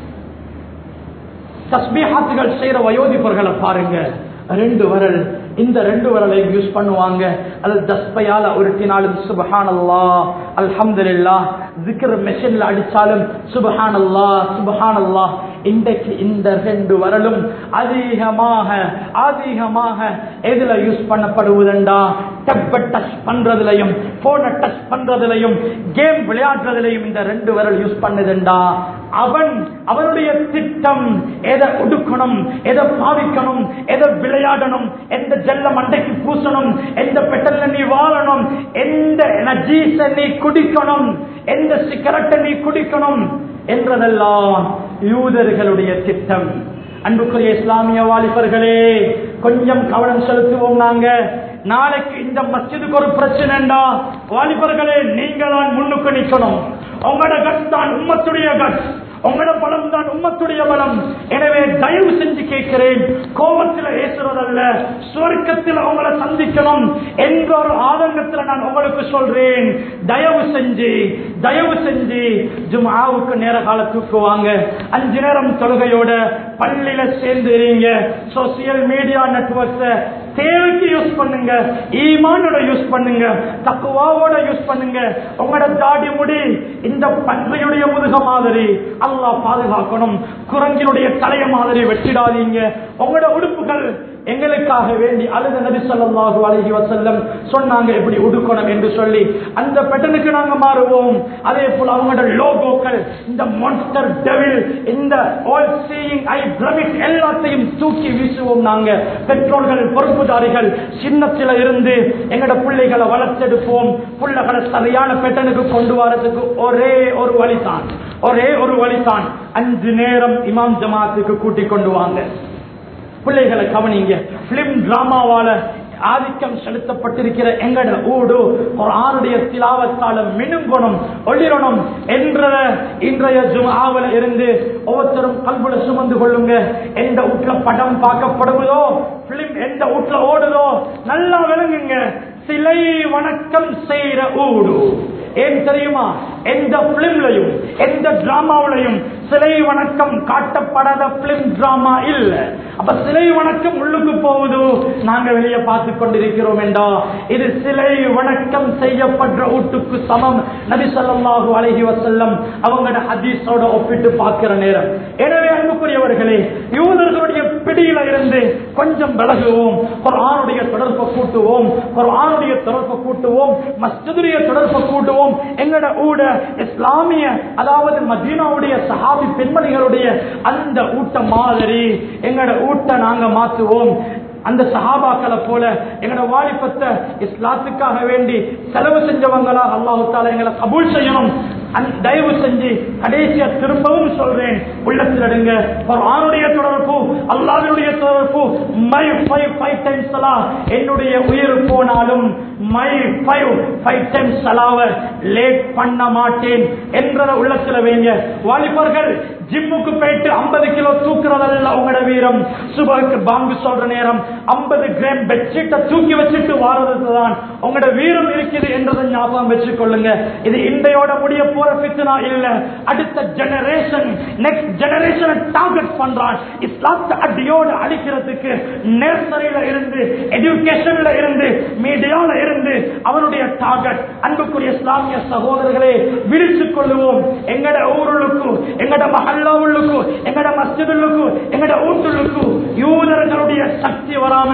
தஸ்பீஹாத்துகள் செய்யற வயோதிபர்களை பாருங்க ரெண்டு வரல் இந்த ரெண்டு வரலை யூஸ் பண்ணுவாங்க அது தஸ்பையால உருட்டினாலும் சுபஹான் அல்லா அல்ஹம்துலில்லா ஜிக்ர் மெஷின்ல அடிச்சாலும் சுபஹான் அல்லா சுபஹான் அல்லா இன்றைக்கு இந்த ரெண்டு வரலும் அதிகமாக அதிகமாக எதுல யூஸ் பண்ணப்படுவதுண்டா டெப்ப டச் பண்றதுலயும் போனை டச் பண்றதுலயும் கேம் விளையாடுறதுலயும் இந்த ரெண்டு விரல் யூஸ் பண்ணுதுண்டா அவன் அவனுடைய திட்டம் எதை ஒடுக்கணும் எதை பாவிக்கணும் எதை விளையாடணும் எந்த ஜெல்ல மண்டைக்கு பூசணும் எந்த பெட்டல்ல நீ வாழணும் எந்த நஜீஸ நீ குடிக்கணும் எந்த சிகரெட்டை நீ குடிக்கணும் என்றதெல்லாம் யூதர்களுடைய திட்டம் அன்புக்குரிய இஸ்லாமிய வாலிபர்களே கொஞ்சம் கவனம் செலுத்துவோம் நாங்க நாளைக்கு இந்த மஸ்ஜிதுக்கு ஒரு பிரச்சனைண்டா வாலிபர்களே நீங்க தான் முன்னுக்கு நிக்கணும் உங்களோட கட்ஸ் தான் உம்மத்துடைய கட்ஸ் உங்களோட பலம் தான் உம்மத்துடைய பலம் எனவே தயவு செஞ்சு கேட்கிறேன் கோபத்தில் ஏசுறதல்ல சுவர்க்கத்தில் உங்களை சந்திக்கணும் என்ற ஒரு ஆதங்கத்துல நான் உங்களுக்கு சொல்றேன் தயவு செஞ்சு தயவு செஞ்சு ஜும்ஆவுக்கு நேர காலத்துக்கு வாங்க அஞ்சு நேரம் தொழுகையோட பள்ளியில சேர்ந்து இருங்க சோசியல் மீடியா நெட்வொர்க்ஸ தேவைக்கு யூஸ் பண்ணுங்க ஈமானோட யூஸ் பண்ணுங்க தக்குவாவோட யூஸ் பண்ணுங்க உங்களோட தாடி முடி இந்த பன்றியுடைய முதுக மாதிரி அல்லாஹ் பாதுகாக்கணும் குரங்கினுடைய தலைய மாதிரி வெட்டிடாதீங்க உங்களோட உடுப்புகள் எங்களுக்காக வேண்டி அழுத நபி ஸல்லல்லாஹு அலைஹி வஸல்லம் சொன்னாங்க எப்படி உடுக்கணும் என்று சொல்லி அந்த பெட்டனுக்கு நாங்க மாறுவோம் அதே போல அவங்களோட லோகோக்கள் இந்த மான்ஸ்டர் டெவில் இந்த ஆல் சீயிங் ஐ பிரமிட் எல்லாத்தையும் தூக்கி வீசுவோம் நாங்க பெற்றோர்கள் பொறுப்புதாரிகள் சின்னத்தில இருந்து எங்களோட பிள்ளைகளை வளர்த்தெடுப்போம் பிள்ளைகளை சரியான பெட்டனுக்கு கொண்டு வரதுக்கு ஒரே ஒரு வழிதான் ஒரே ஒரு வழிதான் அஞ்சு நேரம் இமாம் ஜமாத்துக்கு கூட்டிக் கொண்டு வாங்க பிள்ளைகளை கவனிங்க பிலிம் டிராமாவால ஆதிக்கம் செலுத்தப்பட்டிருக்கிற எங்கட ஊடு ஒரு ஆணுடைய திலாவத்தால மினுங்கணும் ஒளிரணும் என்ற இன்றைய ஜுமாவில் இருந்து ஒவ்வொருத்தரும் கல்புல சுமந்து கொள்ளுங்க எந்த வீட்டுல படம் பார்க்கப்படுவதோ பிலிம் எந்த வீட்டுல ஓடுதோ நல்லா விளங்குங்க சிலை வணக்கம் செய்யற ஊடு ஏன் தெரியுமா எந்த பிலிம்லையும் எந்த டிராமாவிலையும் சிலை வணக்கம் காட்டப்படாத பிலிம் டிராமா இல்ல அப்ப சிலை வணக்கம் உள்ளுக்கு போகுது நாங்க வெளியே பார்த்து கொண்டிருக்கிறோம் என்றா இது சிலை வணக்கம் செய்யப்படுற வீட்டுக்கு சமம் நபி ஸல்லல்லாஹு அலைஹி வஸல்லம் அவங்களோட ஹதீஸோட ஒப்பிட்டு பார்க்கிற நேரம் எனவே அன்புக்குரியவர்களே யூதர்களுடைய பிடியில இருந்து கொஞ்சம் விலகுவோம் குர்ஆனுடைய தொடர்பை கூட்டுவோம் குர்ஆனுடைய தொடர்பை கூட்டுவோம் மஸ்ஜிதுடைய தொடர்பை கூட்டுவோம் எங்கட ஊட இஸ்லாமிய அதாவது மதீனாவுடைய சஹாபி பெண்மணிகளுடைய அந்த ஊட்ட மாதிரி எங்கட ஊட்ட நாங்க மாத்துவோம் அந்த சஹாபாக்களை போல எங்களோட வாலிபத்தை இஸ்லாத்துக்காக வேண்டி செலவு செஞ்சவங்களா அல்லாஹு தாலா எங்களை கபூல் செய்யணும் அந்த தயவு செஞ்சு கடைசியா திரும்பவும் சொல்றேன் உள்ளத்தில் எடுங்க ஆணுடைய தொடர்பு அல்லாவினுடைய தொடர்பு மை ஃபைவ் ஃபைவ் டைம்ஸ் சலா என்னுடைய உயிர் போனாலும் மை ஃபைவ் ஃபைவ் டைம்ஸ் சலாவை லேட் பண்ண மாட்டேன் என்றத உள்ளத்துல வைங்க வாலிபர்கள் ஜிம்முக்கு போயிட்டு ஐம்பது கிலோ தூக்குறதல்ல உங்களோட வீரம் சுபருக்கு பாங்கு சொல்ற நேரம் ஐம்பது கிராம் பெட்ஷீட்டை தூக்கி வச்சுட்டு வாரதுதான் உங்களோட வீரம் இருக்குது என்றதை ஞாபகம் வச்சுக்கொள்ளுங்க இது இன்றையோட முடிய போற பித்னா இல்ல அடுத்த ஜெனரேஷன் நெக்ஸ்ட் ஜெனரேஷனை டார்கெட் பண்றான் இஸ்லாத்தை அடியோடு அழிக்கிறதுக்கு நர்சரியில இருந்து எஜுகேஷன்ல இருந்து மீடியால இருந்து அவனுடைய டார்கெட் அன்புக்குரிய இஸ்லாமிய சகோதரர்களே விரிச்சுக் கொள்ளுவோம் எங்கட ஊருளுக்கு எங்கட மஹல்லாவுள்ளுக்கு எங்கட மஸ்ஜிதுள்ளுக்கு எங்கட ஊட்டுள்ளுக்கு யூதர்களுடைய சக்தி வராம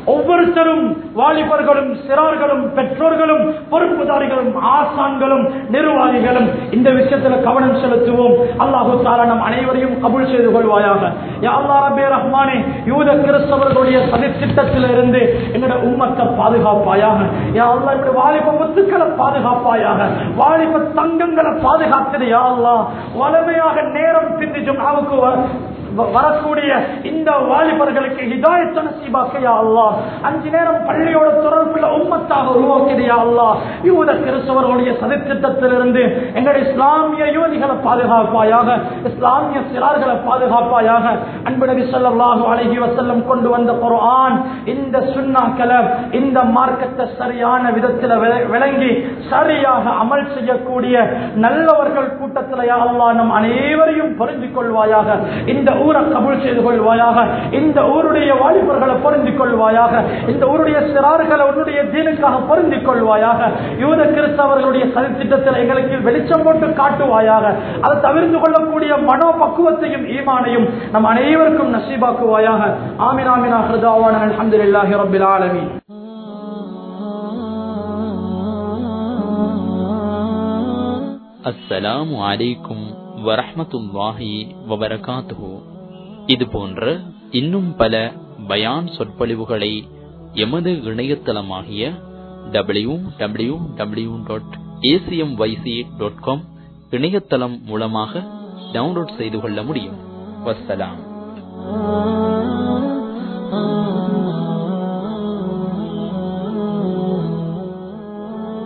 ஒவ்வொருத்தரும் வாலிபர்களும் சிறார்களும் பெற்றோர்களும் பொறுப்புதாரிகளும் ஆசான்களும் நிர்வாகிகளும் இந்த விஷயத்துல கவனம் செலுத்துவோம் அல்லாஹு தாலா நம் அனைவரையும் கபுல் செய்து கொள்வாயாக யா அல்லாஹ் ரப்பே ரஹ்மானே யூத கிறிஸ்தவர்களுடைய சதித்திட்டத்திலிருந்து எங்களோட உம்மத்தை பாதுகாப்பாயாக யா அல்லாஹ் இப்படி வாலிப முத்துக்களை பாதுகாப்பாயாக வாலிப தங்கங்களை பாதுகாத்தது யா அல்லாஹ் வலிமையாக நேரம் பிந்தி ஜும்ஆவுக்கு வ- வ- வரக்கூடிய இந்த வாலிபர்களுக்கு ஹிதாயத் நசீபாக்கையா அல்லாஹ் அஞ்சு நேரம் பள்ளியோட தொடர்புள்ள உம்மத்தாக உருவாக்கிறியா அல்லாஹ் யூத கிறிஸ்தவர்களுடைய சதித்திட்டத்திலிருந்து எங்களுடைய இஸ்லாமிய யுவதிகளை பாதுகாப்பாயாக இஸ்லாமிய சிறார்களை பாதுகாப்பாயாக அன்பு நபி ஸல்லல்லாஹு அலைஹி வஸல்லம் கொண்டு வந்த குர்ஆன் இந்த சுன்னாக்களை இந்த மார்க்கத்தை சரியான விதத்தில் விள- விளங்கி சரியாக அமல் செய்யக்கூடிய நல்லவர்கள் கூட்டத்தில் யா அல்லாஹ் நம் அனைவரையும் புரிந்து கொள்வாயாக இந்த ஊரை கபூல் செய்து கொள்வாயாக இந்த ஊருடைய வாலிபர்களை பொருந்திக் கொள்வாயாக இந்த ஊருடைய சிறார்களை உன்னுடைய தீனுக்காக பொருந்திக் கொள்வாயாக யூத கிறிஸ்தவர்களுடைய சதித்திட்டத்தில் எங்களுக்கு வெளிச்சம் போட்டு காட்டுவாயாக அதை தவிர்த்து கொள்ளக்கூடிய மனோபக்குவத்தையும் ஈமானையும் நம் அனைவருக்கும் நசீபாக்குவாயாக ஆமின் ஆமினா ஹிருதாவான அல்ஹம்துலில்லாஹி ரப்பில் ஆலமீன் அஸ்ஸலாமு அலைக்கும் வரஹ்மத்துல்லாஹி வபரகாத்துஹு இது போன்ற இன்னும் பல பயான் சொற்பொழிவுகளை எமது இணையதளமாகிய W W W dot ACM YC dot com இணையதளம் மூலமாக டவுன்லோட் செய்து கொள்ள முடியும் வஸ்ஸலாம்